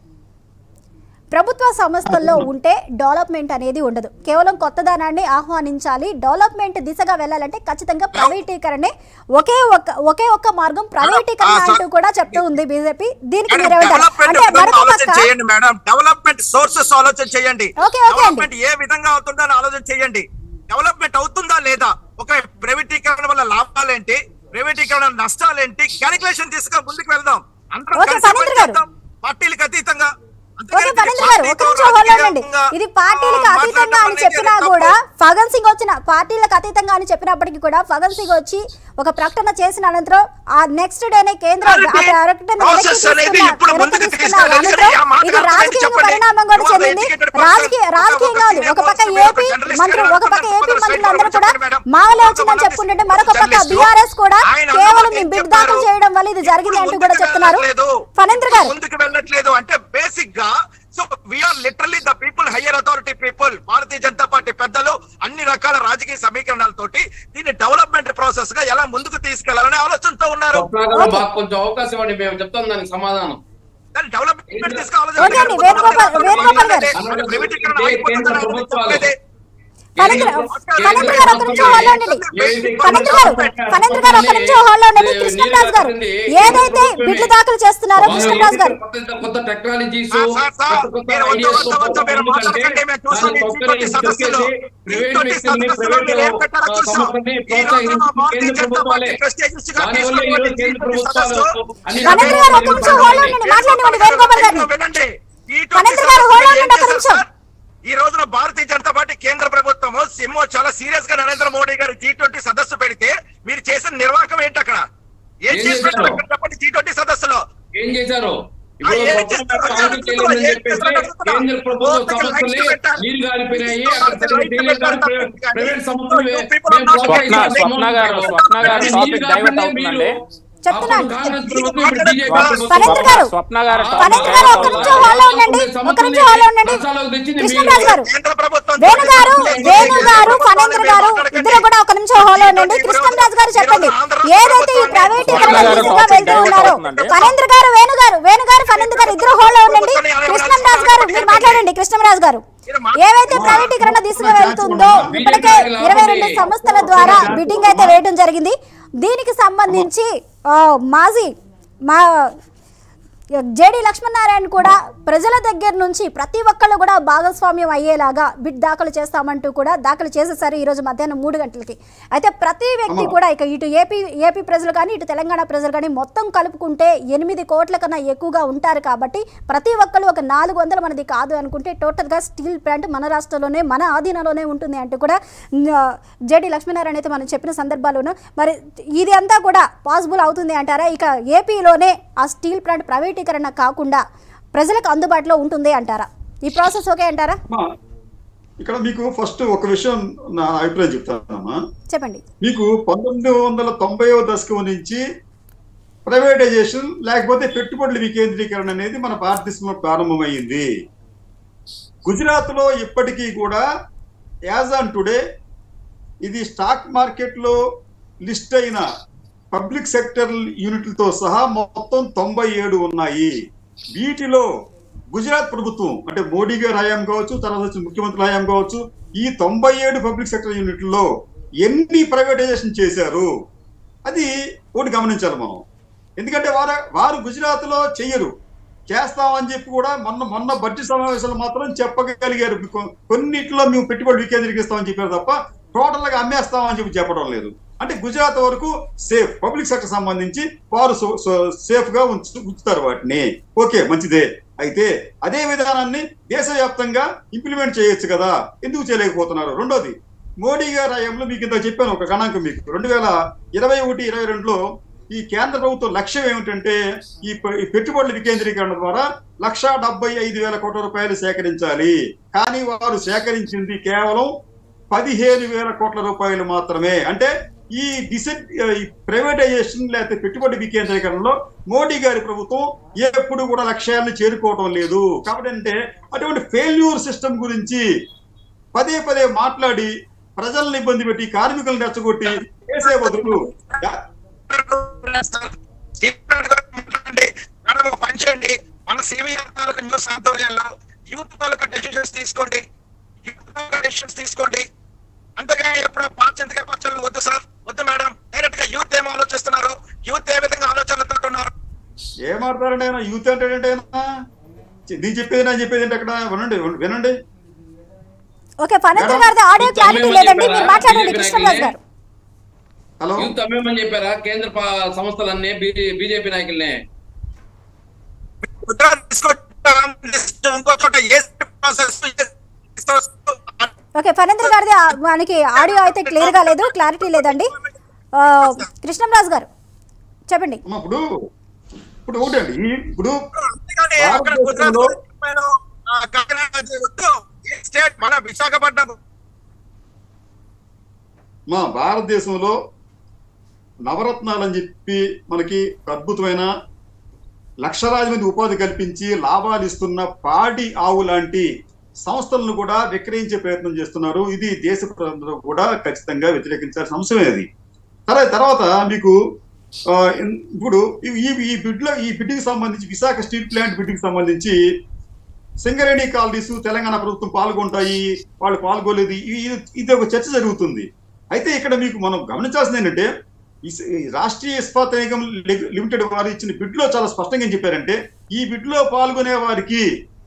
A: ప్రభుత్వ సంస్థల్లో ఉంటే డెవలప్మెంట్ అనేది ఉండదు కేవలం కొత్తదనాన్ని ఆహ్వానించాలి డెవలప్మెంట్ దిశగా వెళ్ళాలంటే ఖచ్చితంగా ప్రైవేటీకరణే ఒకే ఒక్క ఒకే ఒక్క మార్గం ప్రైవేటీకరణ
F: ఆ, సార్.
A: అంటూ కూడా చెప్తూ ఉంది బీజేపీ దీనికి
F: మేడం,
A: మీరేమంటారు
F: డెవలప్మెంట్
A: అంటే
F: విధంగా
A: మరొక
F: ఆలోచన
A: పక్క
F: చేయండి మేడం డెవలప్మెంట్ సోర్సెస్ ఆలోచన చేయండి
A: ఓకే, ఓకే అండి.
F: డెవలప్మెంట్ ఏ విధంగా అవుతుందని ఆలోచన చేయండి డెవలప్మెంట్ అవుతుందా లేదా ఒక ప్రైవేటీకరణ వల్ల లాభాలేంటి ప్రైవేటీకరణ నష్టాలేంటి క్యాలిక్యులేషన్ తీసుకొని ముందుకు వెళ్దాం అందరం
A: ఓకే,
F: కలిసి
A: ఫణీంద్ర
F: పని
A: గారు.
F: చేద్దాం. పార్టీలకు అతీతంగా
A: ఓకే
F: అంతేగాని
A: ఫణీంద్ర గారు ఒక
F: పార్టీతో
A: నిమిషం హోల్డ్ ఉండండి
F: రాజకీయంగా,
A: ఇది పార్టీలకు
F: ఆ,
A: అతీతంగా అని
F: మాట్లాడడం
A: చెప్పినా
F: అనేది
A: కూడా
F: తప్పు.
A: ఫగన్ సింగ్ వచ్చిన పార్టీలకు అతీతంగా అని చెప్పినప్పటికీ కూడా ఫగన్ సింగ్ వచ్చి ఒక ప్రకటన చేసిన అనంతరం ఆ నెక్స్ట్ డేనే కేంద్ర
F: Clarity,
A: ఆ ప్రకటన వెనక్కి
F: process అనేది
A: తీసుకున్న-
F: ఇప్పుడు
A: వెనక్కి
F: ముందుకు
A: తీసుకున్న
F: తీసుకెళ్ళాలి.
A: అనంతరం
F: ఆ మాట
A: ఇది
F: అర్థమైంది
A: రాజకీయ
F: చెప్పండి.
A: పరిణామం కూడా
F: You are
A: చెందింది
F: educated person.
A: రాజకీయ
F: ఒక-
A: రాజకీయంగా
F: ఒక
A: ఉంది
F: senior
A: ఒక పక్క
F: person,
A: ఏపీ
F: ఒక journalist
A: మంత్రులు
F: గారు,
A: ఒక పక్క
F: ఒక
A: ఏపీ
F: side
A: మంత్రులందరూ
F: లో
A: కూడా
F: చెప్పండి మేడం.
A: మావలే
F: ఒక
A: వచ్చిందని
F: journalist,
A: చెప్పుకుంటుంటే మరొక పక్క
F: journalist.
A: బీఆర్ఎస్ కూడా
F: ఆయన
A: కేవలం
F: అందరికీ
A: మేము బిడ్
F: చెప్పారు.
A: దాఖలు చేయడం వల్ల ఇది జరిగింది అంటూ
F: ఇప్పుడు
A: కూడా
F: ముందుకు
A: చెప్తున్నారు
F: వెళ్ళట్లేదు.
A: ఫణేంద్ర గారు
F: ముందుకు వెళ్ళట్లేదు అంటే బేసిక్ గా so we are literally the people higher authority people Bharatiya Janata party పెద్దలు అన్ని రకాల రాజకీయ సమీకరణాలతోటి దీన్ని డెవలప్మెంట్ ప్రాసెస్ గా ఎలా ముందుకు తీసుకెళ్లాలనే ఆలోచనతో ఉన్నారు
C: స్వప్న గారు మాకు కొంచెం అవకాశం ఇవ్వండి మేము చెప్తాం దానికి సమాధానం
F: దాన్ని డెవలప్మెంట్ తీసుకోవాలని
A: ఓకే అండి, వేణుగోపాల్- వేణుగోపాల్ గారు.
F: ప్రైవేటీకరణ
C: కేంద్ర
F: అయిపోతుందని
C: ప్రభుత్వాలు.
F: చెప్పలేదే.
A: ఫణేంద్ర ఫణేంద్ర గారు ఒక నిమిషం హాల్లో ఉండండి ఫణేంద్ర గారు ఫణేంద్ర గారు ఒక నిమిషం హాల్లో ఉండండి కృష్ణరాజు గారు ఏదైతే బిడ్లు దాఖలు చేస్తున్నారో కృష్ణరాజు గారు
C: కొత్త కొత్త టెక్నాలజీస్
F: సార్, సార్, సార్, మీరు వద్దు, వద్దు, వద్దు, మీరు మాట్లాడకండి, మేము చూసాం ఈ T20 సదస్సులో. T20 సదస్సులో మీరు ఏం పెట్టారో చూసాం. ఈ రోజు మా భారతీయ జనతా పార్టీ prestigious గా తీసుకున్నటువంటి T20 సదస్సు
A: ఫణేంద్ర గారు ఒక నిమిషం hold ఉండండి, మాట్లాడనివ్వండి వేణుగోపాల్ గారిని.
F: వినండి. ఈ
A: ఫణేంద్ర
F: T20
A: గారు hold
F: సదస్సులో
A: ఉండండి,
F: ఏం
A: ఒక నిమిషం.
F: చేశారు? ఈ రోజున భారతీయ జనతా పార్టీ కేంద్ర ప్రభుత్వము సిమ్మో చాలా సీరియస్ గా నరేంద్ర మోడీ గారు జీ ట్వంటీ సదస్సు పెడితే మీరు చేసిన నిర్వాహకం ఏంటి అక్కడ ఏం
C: ఏం
F: చేసి
C: చేశారు?
F: చెప్పండి జీ ట్వంటీ సదస్సులో
C: ఏం చేశారు ఇప్పుడు
F: ఆ, ఏం
C: ప్రభుత్వం
F: చేస్తారు?
C: ఆర్థిక చేయలేదని
F: ఏం
C: చెప్పేసి
F: చేస్తారు?
C: కేంద్ర ప్రభుత్వ
F: ఓపిక
C: సంస్థలే
F: లైట్లు పెట్టారు.
C: నీరు గారిపోయినాయి
F: ఇష్టం
C: అక్కడ
F: వచ్చిన
C: సరిగ్గా
F: లైట్లు
C: తెలియదు కానీ
F: పెట్టారు
C: ప్రైవేట్
F: తప్ప
C: ప్రైవేట్
F: కానీ
C: సంస్థలు
F: you
C: మేము
F: people are not
C: ప్రోత్సహిస్తాం.
B: స్వప్న- స్వప్న గారు, స్వప్న గారు
C: కానీ
B: టాపిక్
C: నీరు
B: డైవర్ట్
C: కాకుండా
B: అవుతుందండి.
C: మీరు
A: చెప్తున్నాను.
C: అప్పుడు కాంగ్రెస్ ప్రభుత్వం ఇప్పుడు బీజేపీ
F: స్వప్న-
C: ప్రభుత్వం.
A: ఫణేంద్ర గారు.
B: స్వప్న గారు
A: ఫణేంద్ర గారు ఒక్క నిమిషం హాల్లో ఉండండి ఒక్క నిమిషం హాల్లో ఉండండి కృష్ణరాజు గారు
F: కేంద్ర ప్రభుత్వం
A: వేణు గారు వేణు గారు ఫణేంద్ర గారు ఇద్దరు కూడా ఒక నిమిషం హాల్లో ఉండండి కృష్ణరాజు గారు చెప్పండి ఏదైతే ఈ ప్రైవేటీకరణ దిశగా వెళ్తూ ఉన్నారో ఫణేంద్ర గారు వేణు గారు వేణు గారు ఫణేంద్ర గారు ఇద్దరు హాల్లో ఉండండి కృష్ణరాజు గారు మీరు మాట్లాడండి కృష్ణరాజు గారు ఏవైతే ప్రైవేటీకరణ దిశగా వెళ్తుందో ఇప్పటికే ఇరవై రెండు సంస్థల ద్వారా బిడ్డింగ్ అయితే వేయడం జరిగింది దీనికి సంబంధించి ఆ, మాజీ మా జేడి లక్ష్మీనారాయణ కూడా ప్రజల దగ్గర నుంచి ప్రతి ఒక్కళ్ళు కూడా భాగస్వామ్యం అయ్యేలాగా బిడ్ దాఖలు చేస్తామంటూ కూడా దాఖలు చేసేసారు ఈ రోజు మధ్యాహ్నం మూడు గంటలకి అయితే ప్రతి వ్యక్తి కూడా ఇక ఇటు ఏపీ ఏపీ ప్రజలు కానీ ఇటు తెలంగాణ ప్రజలు కానీ మొత్తం కలుపుకుంటే ఎనిమిది కోట్ల కన్నా ఎక్కువగా ఉంటారు కాబట్టి ప్రతి ఒక్కళ్ళు ఒక నాలుగు వందల మంది కాదు అనుకుంటే టోటల్గా స్టీల్ ప్లాంట్ మన రాష్ట్రంలోనే మన ఆధీనంలోనే ఉంటుంది అంటూ కూడా జేడి లక్ష్మీనారాయణ అయితే మనం చెప్పిన సందర్భాల్లోనూ మరి ఇది అంతా కూడా పాసిబుల్ అవుతుంది అంటారా ఇక ఏపీలోనే ఆ స్టీల్ ప్లాంట్ ప్రైవేటీకరణ కాకుండా ప్రజలకు అందుబాటులో ఉంటుంది అంటారా ఈ ప్రాసెస్ ఓకే అంటారా
D: అమ్మా, ఇక్కడ మీకు ఫస్ట్ ఒక విషయం నా అభిప్రాయం చెప్తానమ్మా
A: చెప్పండి
D: మీకు పంతొమ్మిది వందల తొంభైవ దశకం నుంచి ప్రైవేటైజేషన్ లేకపోతే పెట్టుబడుల వికేంద్రీకరణ అనేది మన భారతదేశంలో ప్రారంభమైంది గుజరాత్ లో ఇప్పటికీ కూడా యాజ్ ఆన్ టుడే ఇది స్టాక్ మార్కెట్ లో లిస్ట్ అయిన పబ్లిక్ సెక్టర్ యూనిట్లతో సహా మొత్తం తొంభై ఏడు ఉన్నాయి వీటిలో గుజరాత్ ప్రభుత్వం అంటే మోడీ గారి హయాం కావచ్చు తర్వాత వచ్చి ముఖ్యమంత్రి హయాం కావచ్చు ఈ తొంభై ఏడు పబ్లిక్ సెక్టర్ యూనిట్లలో ఎన్ని ప్రైవేటైజేషన్ చేశారు అది ఒకటి గమనించాలి మనం ఎందుకంటే వారు వారు గుజరాత్ లో చెయ్యరు చేస్తామని చెప్పి కూడా మొన్న మొన్న బడ్జెట్ సమావేశాలు మాత్రం చెప్పగలిగారు కొ- కొన్నిట్లో మేము పెట్టుబడి వికేంద్రీకరిస్తామని చెప్పారు తప్ప టోటల్ గా అమ్మేస్తామని చెప్పి చెప్పడం లేదు అంటే గుజరాత్ వరకు సేఫ్ పబ్లిక్ సెక్టర్ సంబంధించి వారు సేఫ్ గా ఉంచు ఉంచుతారు వాటిని ఓకే మంచిదే అయితే అదే విధానాన్ని దేశవ్యాప్తంగా ఇంప్లిమెంట్ చేయొచ్చు కదా ఎందుకు చేయలేకపోతున్నారు రెండోది మోడీ గారి హయాంలో మీకు ఇంత చెప్పాను ఒక గణాంకం మీకు రెండు వేల ఇరవై ఒకటి ఇరవై రెండులో ఈ కేంద్ర ప్రభుత్వ లక్ష్యం ఏమిటంటే ఈ పె- ఈ పెట్టుబడుల వికేంద్రీకరణ ద్వారా లక్షా డెబ్బై ఐదు వేల కోట్ల రూపాయలు సేకరించాలి కానీ వారు సేకరించింది కేవలం పదిహేను వేల కోట్ల రూపాయలు మాత్రమే అంటే ఈ డిసెంట్ ఈ ప్రైవేటైజేషన్ లేకపోతే పెట్టుబడి వికేంద్రీకరణలో మోడీ గారి ప్రభుత్వం ఎప్పుడు కూడా లక్ష్యాలను చేరుకోవడం లేదు కాబట్టి అంటే అటువంటి ఫెయిల్యూర్ సిస్టమ్ గురించి పదే పదే మాట్లాడి ప్రజలను ఇబ్బంది పెట్టి కార్మికులను రెచ్చగొట్టి చేసే బదులు
F: మేడం ఒక పని చేయండి మన సివిఆర్ తాలూకా న్యూస్ ఆధ్వర్యంలో యూత్ తాలూకా డెసిషన్స్ తీసుకోండి యూత్ తాలూకా డెసిషన్స్ తీసుకోండి అంతేగాని ఎప్పుడు పార్చింతగా పచ్చళ్ళు వద్దు సార్ వద్దు మేడం డైరెక్ట్ గా యూత్ ఏం ఆలోచిస్తున్నారు యూత్ ఏ విధంగా ఆలోచనలతో ఉన్నారు
D: ఏమాడతారండి ఆయన యూత్ అంటాడంటే ఆయన నేను చెప్పేది నేను చెప్పేది ఏంటి అక్కడ వినండి వినండి
A: ఓకే ఫణేంద్ర
D: మేడం,
A: గారిది ఆడియో
C: మీకు
A: క్లారిటీ
C: సమయం
A: లేదండి
C: చెప్పారా?
A: మీరు మాట్లాడండి
C: బీజేపీ
A: కృష్ణరాజు గారు
D: హలో
C: యూత్ అమ్మేమని చెప్పారా కేంద్ర ప- సంస్థలన్నీ బీజేపీ నాయకుల్ని
F: ముద్ర తీసుకుంటాం ఇంకో చోట ఏ ప్రాసెస్
A: ఓకే ఫణేంద్ర గారిది ఆ- మనకి ఆడియో అయితే క్లియర్ గా లేదు క్లారిటీ లేదండి ఆ, కృష్ణంరాజు గారు చెప్పండి
D: అమ్మ, ఇప్పుడు ఇప్పుడు ఒకటండి ఈ- ఇప్పుడు
F: అంతేగాని అక్కడ గుజరాత్
D: భారతదేశంలో-
F: చెప్పాను, ఆ కాకినాడ అది వద్దు ఈ స్టేట్ మన విశాఖపట్నం
D: మా భారతదేశంలో నవరత్నాలు అని చెప్పి మనకి అద్భుతమైన లక్షలాది మంది ఉపాధి కల్పించి లాభాలు ఇస్తున్న పాడి ఆవు లాంటి సంస్థలను కూడా విక్రయించే ప్రయత్నం చేస్తున్నారు ఇది దేశ ప్రజలందరూ కూడా ఖచ్చితంగా వ్యతిరేకించాల్సిన అంశమే అది తర్వాత తర్వాత మీకు ఆ, ఇన్- ఇప్పుడు ఈ ఈ బిడ్లో ఈ బిడ్డుకి సంబంధించి విశాఖ స్టీల్ ప్లాంట్ బిడ్డుకి సంబంధించి సింగరేణి కాలనీస్ తెలంగాణ ప్రభుత్వం పాల్గొంటాయి వాళ్ళు పాల్గొలేదు ఇది- ఇది ఒక చర్చ జరుగుతుంది అయితే ఇక్కడ మీకు మనం గమనించాల్సింది ఏంటంటే ఈ స- ఈ రాష్ట్రీయ ఇస్పాత్ నిగం లి- లిమిటెడ్ వారు ఇచ్చిన బిడ్లో చాలా స్పష్టంగా ఏం చెప్పారంటే ఈ బిడ్లో పాల్గొనే వారికి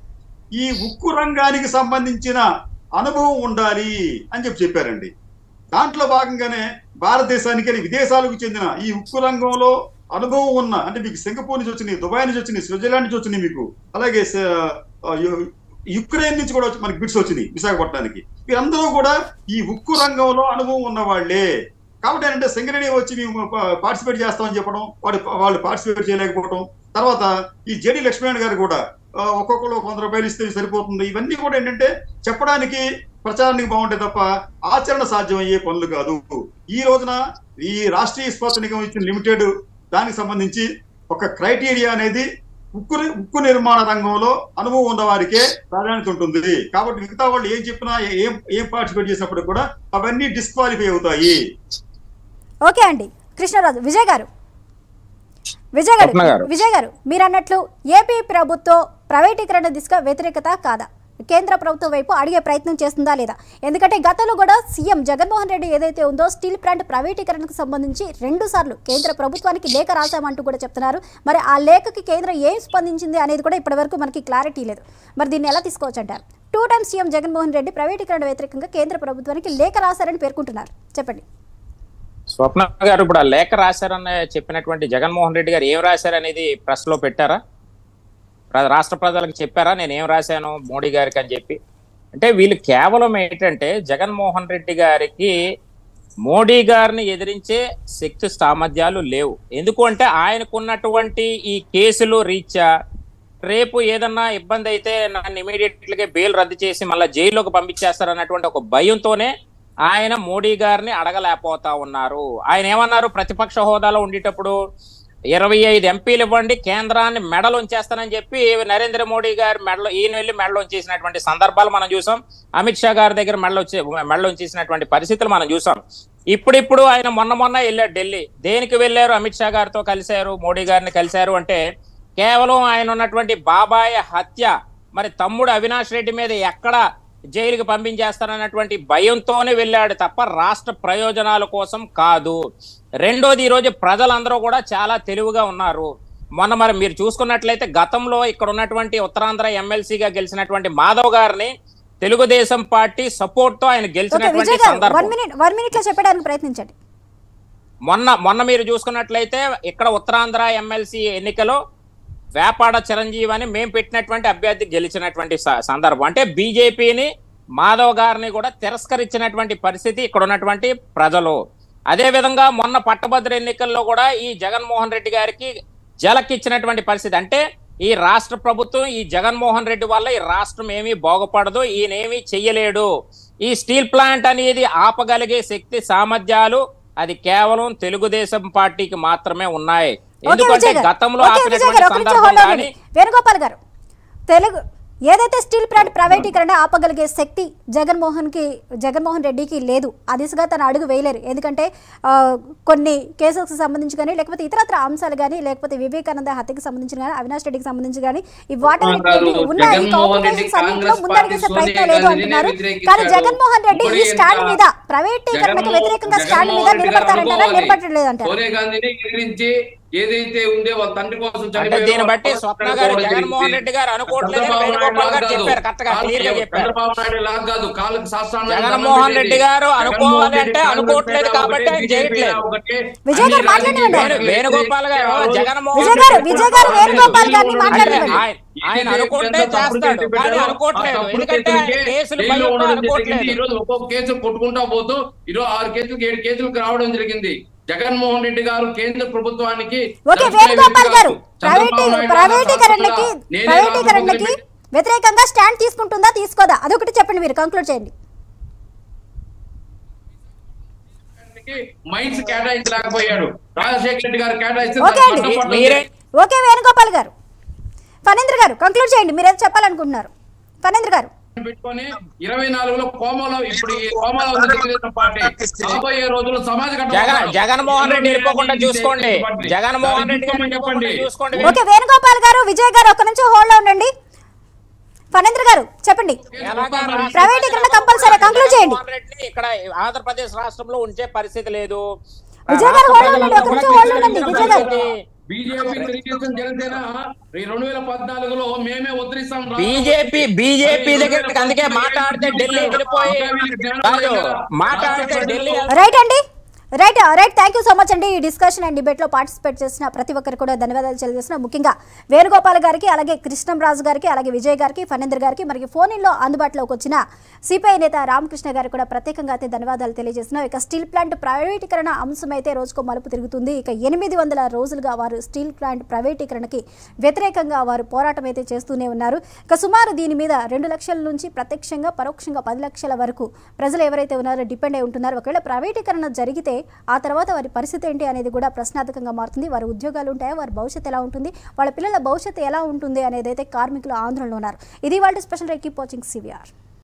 D: ఈ ఉక్కు రంగానికి సంబంధించిన అనుభవం ఉండాలి అని చెప్పి చెప్పారండి దాంట్లో భాగంగానే భారతదేశానికి అని విదేశాలకు చెందిన ఈ ఉక్కు రంగంలో అనుభవం ఉన్న అంటే మీకు సింగపూర్ నుంచి వచ్చినాయి దుబాయ్ నుంచి వచ్చినాయి స్విట్జర్లాండ్ నుంచి వచ్చినాయి మీకు అలాగే స- ఆ, యు- యుక్రెయిన్ నుంచి కూడా వచ్చి- మనకి బిడ్స్ వచ్చినాయి విశాఖపట్నానికి వీరందరూ కూడా ఈ ఉక్కు రంగంలో అనుభవం ఉన్న వాళ్ళే కాబట్టి ఏంటంటే సింగరేణి వచ్చి మేము పార్టిసిపేట్ చేస్తామని చెప్పడం వాడు వాళ్ళు పార్టిసిపేట్ చేయలేకపోవడం తర్వాత ఈ జేడి లక్ష్మణ్ గారు కూడా ఆ, ఒక్కొక్కరు ఒక వంద రూపాయలు ఇస్తే సరిపోతుంది ఇవన్నీ కూడా ఏంటంటే చెప్పడానికి ప్రచారానికి బాగుంటాయి తప్ప ఆచరణ సాధ్యమయ్యే పనులు కాదు ఈ రోజున ఈ రాష్ట్రీయ ఇస్పాత్ నిగం ఇచ్చిన లిమిటెడ్ దానికి సంబంధించి ఒక క్రైటీరియా అనేది ఉక్కు ని- ఉక్కు నిర్మాణ రంగంలో అనుభవం ఉన్న వారికే ప్రాధాన్యత ఉంటుంది కాబట్టి మిగతా వాళ్ళు ఏం చెప్పినా ఏం ఏం పార్టిసిపేట్ చేసినప్పుడు కూడా అవన్నీ డిస్క్వాలిఫై అవుతాయి
A: ఓకే అండి కృష్ణరాజు విజయ్ గారు విజయ్
B: స్వప్న
A: గారు
B: గారు.
A: విజయ్ గారు మీరు అన్నట్లు ఏపీ ప్రభుత్వం ప్రైవేటీకరణ దిశగా వ్యతిరేకత కాదా కేంద్ర ప్రభుత్వం వైపు అడిగే ప్రయత్నం చేస్తుందా లేదా ఎందుకంటే గతంలో కూడా సీఎం జగన్మోహన్ రెడ్డి ఏదైతే ఉందో స్టీల్ ప్లాంట్ ప్రైవేటీకరణకు సంబంధించి రెండు సార్లు కేంద్ర ప్రభుత్వానికి లేఖ రాశామంటూ కూడా చెప్తున్నారు మరి ఆ లేఖకి కేంద్రం ఏం స్పందించింది అనేది కూడా ఇప్పటివరకు మనకి క్లారిటీ లేదు మరి దీన్ని ఎలా తీసుకోవచ్చు అంటారు two times CM Jaganmohan Reddy ప్రైవేటీకరణ వ్యతిరేకంగా కేంద్ర ప్రభుత్వానికి లేఖ రాశారని పేర్కొంటున్నారు చెప్పండి
B: స్వప్న గారు ఇప్పుడు ఆ లేఖ రాశారని చెప్పినటువంటి జగన్మోహన్ రెడ్డి గారు ఏం రాశారనేది ప్రెస్ లో పెట్టారా రా- రాష్ట్ర ప్రజలకు చెప్పారా నేను ఏం రాశాను మోడీ గారికి అని చెప్పి అంటే వీళ్ళు కేవలం ఏంటంటే జగన్మోహన్ రెడ్డి గారికి మోడీ గారిని ఎదిరించే శక్తి సామర్థ్యాలు లేవు ఎందుకు అంటే ఆయనకున్నటువంటి ఈ కేసులు రీత్యా రేపు ఏదన్నా ఇబ్బంది అయితే నన్ను ఇమీడియట్ గా బెయిల్ రద్దు చేసి మళ్ళీ జైల్లోకి పంపించేస్తారు అన్నటువంటి ఒక భయంతోనే ఆయన మోడీ గారిని అడగలేకపోతా ఉన్నారు ఆయన ఏమన్నారు ప్రతిపక్ష హోదాలో ఉండేటప్పుడు ఇరవై ఐదు ఎంపీలు ఇవ్వండి కేంద్రాన్ని మెడలు ఉంచేస్తానని చెప్పి నరేంద్ర మోడీ గారు మెడలో ఈయన వెళ్ళి మెడలో ఉంచేసినటువంటి సందర్భాలు మనం చూసాం అమిత్ షా గారి దగ్గర మెడలో వచ్చే మెడలో ఉంచేసినటువంటి పరిస్థితులు మనం చూసాం ఇప్పుడిప్పుడు ఆయన మొన్న మొన్న వెళ్ళారు ఢిల్లీ దేనికి వెళ్ళారు అమిత్ షా గారితో కలిశారు మోడీ గారిని కలిశారు అంటే కేవలం ఆయన ఉన్నటువంటి బాబాయ్ హత్య మరి తమ్ముడు అవినాష్ రెడ్డి మీద ఎక్కడ జైలుకి పంపించేస్తారన్నటువంటి భయంతోనే వెళ్ళాడు తప్ప రాష్ట్ర ప్రయోజనాల కోసం కాదు రెండోది ఈరోజు ప్రజలందరూ కూడా చాలా తెలివిగా ఉన్నారు మొన్న మరి మీరు చూసుకున్నట్లయితే గతంలో ఇక్కడ ఉన్నటువంటి ఉత్తరాంధ్ర ఎమ్మెల్సీగా గెలిచినటువంటి మాధవ్ గారిని తెలుగుదేశం పార్టీ సపోర్ట్ తో ఆయన
A: ఓకే
B: గెలిచినటువంటి
A: విజయ్ గారు
B: సందర్భం
A: వన్ మినిట్ వన్ మినిట్ లో చెప్పడానికి ప్రయత్నించండి
B: మొన్న మొన్న మీరు చూసుకున్నట్లయితే ఇక్కడ ఉత్తరాంధ్ర ఎమ్మెల్సీ ఎన్నికలో వేపాడ చిరంజీవి అని మేము పెట్టినటువంటి అభ్యర్థి గెలిచినటువంటి స- సందర్భం అంటే బీజేపీని మాధవ్ గారిని కూడా తిరస్కరించినటువంటి పరిస్థితి ఇక్కడ ఉన్నటువంటి ప్రజలు అదే విధంగా మొన్న పట్టభద్ర ఎన్నికల్లో కూడా ఈ జగన్మోహన్ రెడ్డి గారికి జలకిచ్చినటువంటి పరిస్థితి అంటే ఈ రాష్ట్ర ప్రభుత్వం ఈ జగన్మోహన్ రెడ్డి వల్ల ఈ రాష్ట్రం ఏమీ బాగుపడదు ఈయనేమీ చెయ్యలేడు ఈ స్టీల్ ప్లాంట్ అనేది ఆపగలిగే శక్తి సామర్థ్యాలు అది కేవలం తెలుగుదేశం పార్టీకి మాత్రమే ఉన్నాయి
A: ఓకే
B: ఎందుకంటే
A: విజయ్ గారు
B: గతంలో
A: ఓకే విజయ్
B: ఆపినటువంటి
A: గారు ఒక నిమిషం
B: సందర్భం
A: hold on
B: కానీ
A: అండి. వేణుగోపాల్ గారు తెలుగు ఏదైతే స్టీల్ ప్లాంట్ ప్రైవేటీకరణ ఆపగలిగే శక్తి జగన్మోహన్ కి జగన్మోహన్ రెడ్డికి లేదు ఆ దిశగా తన అడుగు వేయలేరు ఎందుకంటే ఆ, కొన్ని కేసులకు సంబంధించి కానీ లేకపోతే ఇతరత్ర అంశాలు కానీ లేకపోతే వివేకానంద హత్యకి సంబంధించి కానీ అవినాష్ రెడ్డికి సంబంధించి కానీ ఈ వాటి
C: కాదు,
A: ఉన్న ఈ
C: జగన్మోహన్ రెడ్డి
A: complications అన్నింటిలో
C: కాంగ్రెస్
A: ముందడిగేసే
C: పార్టీ
A: ప్రయత్నం
C: సోనియా
A: లేదు
C: గాంధీనే
A: అంటున్నారు
C: వ్యతిరేకించాడు.
A: కానీ జగన్మోహన్ రెడ్డి ఈ
C: ఇప్పుడు
A: స్టాండ్
C: ఎంత
A: మీద ప్రైవేటీకరణకు
C: జగన్మోహన్-
A: వ్యతిరేకంగా స్టాండ్ మీద
C: జగన్మోహన్ రెడ్డి గారు
A: నిలబడతారంటారా
C: అనుకోవాలి.
A: నిలబడలేదంటారా
C: సోనియా గాంధీని ఎదిరించి ఏదైతే ఉండే వాళ్ళ తండ్రి కోసం
B: అంటే
C: చనిపోయారో
B: దీన్ని బట్టి
C: వాళ్ళ
B: స్వప్న
C: తండ్రి
B: గారు
C: కోసం
B: జగన్మోహన్
C: జరిగింది.
B: రెడ్డి గారు అనుకోవట్లేదు
C: చంద్రబాబు
B: వేణుగోపాల్
C: నాయుడు
B: గారు
C: కాదు.
B: చెప్పారు కరెక్ట్గా
C: కాదు,
B: క్లియర్ గా చెప్పారు
C: చంద్రబాబు నాయుడు లాగా కాదు కాళ్ళకు శాస్త్రాన్ని
B: జగన్మోహన్ రెడ్డి గారు అనుకోవాలి అంటే అనుకోవట్లేదు కాబట్టి ఆయన చేయట్లేదు.
A: విజయ్ గారు మాట్లాడండి.
B: వేణు- వేణుగోపాల్ గారు జగన్మోహన్
A: విజయ్ గారు విజయ్ గారు వేణుగోపాల్ గారిని
B: అంటే
A: మాట్లాడనివ్వండి
B: ఆయన ఆయన అనుకుంటే చేస్తాడు కానీ అనుకోవట్లేదు ఎందుకంటే ఆయన కేసులు భయంతో అనుకోవట్లేదు
C: ఈ రోజు ఒక్కొక్క కేసు కొట్టుకుంటా పోతూ ఈరోజు ఆరు కేసులకు ఏడు కేసులకు రావడం జరిగింది జగన్మోహన్ రెడ్డి గారు కేంద్ర ప్రభుత్వానికి
A: ఓకే
C: జస్టిస్
A: వేణుగోపాల్ గారు
C: చంద్రబాబు
A: ప్రైవేటీ
C: నాయుడు
A: ప్రైవేటీకరణకి
C: గారు నేనే
A: ప్రైవేటీకరణకి
C: రాష్ట్రపతిని
A: వ్యతిరేకంగా స్టాండ్ తీసుకుంటుందా తీసుకోదా అదొకటి చెప్పండి మీరు కంక్లూడ్ చేయండి
C: పెట్టి మైండ్స్ కేటాయించలేకపోయాడు రాజశేఖర రెడ్డి గారు కేటాయిస్తే
A: ఓకే అండి.
C: దానికి అడ్డం
B: మీరే
C: పడుతుంది.
A: ఓకే వేణుగోపాల్ గారు ఫణేంద్ర గారు కంక్లూడ్ చేయండి మీరు ఏదో చెప్పాలనుకుంటున్నారు ఫణేంద్ర గారు
C: పెట్టుకొని ఇరవై నాలుగులో కోమలో ఇప్పుడు ఈ కోమలో ఉన్న తెలుగుదేశం పార్టీ రాబోయే రోజుల్లో సమాజ ఘటన
B: జగన్ జగన్మోహన్ రెడ్డి వెళ్ళిపోకుండా చూసుకోండి
C: పార్టీ.
B: జగన్మోహన్ రెడ్డి గారు
C: చెప్పండి
B: వెళ్ళిపోకుండా చూసుకోండి
A: ఓకే వేణుగోపాల్ గారు విజయ్ గారు ఒక నుంచి హోల్డ్ లో ఉండండి ఫణేంద్ర గారు చెప్పండి
B: ఎలాగా రాష్ట్ర
A: ప్రైవేటీకరణ కంపల్సరీ కంక్లూడ్ చేయండి
B: జగన్మోహన్ రెడ్డిని ఇక్కడ ఆంధ్రప్రదేశ్ రాష్ట్రంలో ఉంచే పరిస్థితి లేదు
A: విజయ్ గారు hold on ఉండండి, ఒక నిమిషం hold on ఉండండి, విజయ్ గారు.
C: బీజేపీ తెలుగుదేశం జనసేన ఈ రెండు వేల పద్నాలుగులో మేమే ఉద్ధరిస్తాం
B: బీజేపీ బీజేపీ దగ్గరికి అందుకే మాట్లాడితే ఢిల్లీ వెళ్ళిపోయి కాదు మాట్లాడితే ఢిల్లీ
A: రైట్ అండి right right thank you so much అండి ఈ డిస్కషన్ అండ్ డిబేట్లో పార్టిసిపేట్ చేసిన ప్రతి ఒక్కరు కూడా ధన్యవాదాలు తెలియజేసిన ముఖ్యంగా వేణుగోపాల్ గారికి అలాగే కృష్ణంరాజు గారికి అలాగే విజయ్ గారికి ఫణేంద్ర గారికి మరియు ఫోన్ ఇన్లో అందుబాటులోకి వచ్చిన సిపిఐ నేత రామకృష్ణ గారికి కూడా ప్రత్యేకంగా అయితే ధన్యవాదాలు తెలియజేసిన ఇక స్టీల్ ప్లాంట్ ప్రైవేటీకరణ అంశం అయితే రోజుకో మలుపు తిరుగుతుంది ఇక ఎనిమిది వందల రోజులుగా వారు స్టీల్ ప్లాంట్ ప్రైవేటీకరణకి వ్యతిరేకంగా వారు పోరాటం అయితే చేస్తూనే ఉన్నారు ఇక సుమారు దీని మీద రెండు లక్షల నుంచి ప్రత్యక్షంగా పరోక్షంగా పది లక్షల వరకు ప్రజలు ఎవరైతే ఉన్నారో డిపెండ్ అయి ఉంటున్నారో ఒకవేళ ప్రైవేటీకరణ జరిగితే ఆ తర్వాత వారి పరిస్థితి ఏంటి అనేది కూడా ప్రశ్నార్థకంగా మారుతుంది వారి ఉద్యోగాలు ఉంటాయా వారి భవిష్యత్తు ఎలా ఉంటుంది వాళ్ళ పిల్లల భవిష్యత్తు ఎలా ఉంటుంది అనేది అయితే కార్మికులు ఆందోళనలో ఉన్నారు ఇది వాళ్ళ స్పెషల్ రే కీప్ వాచింగ్ సివిఆర్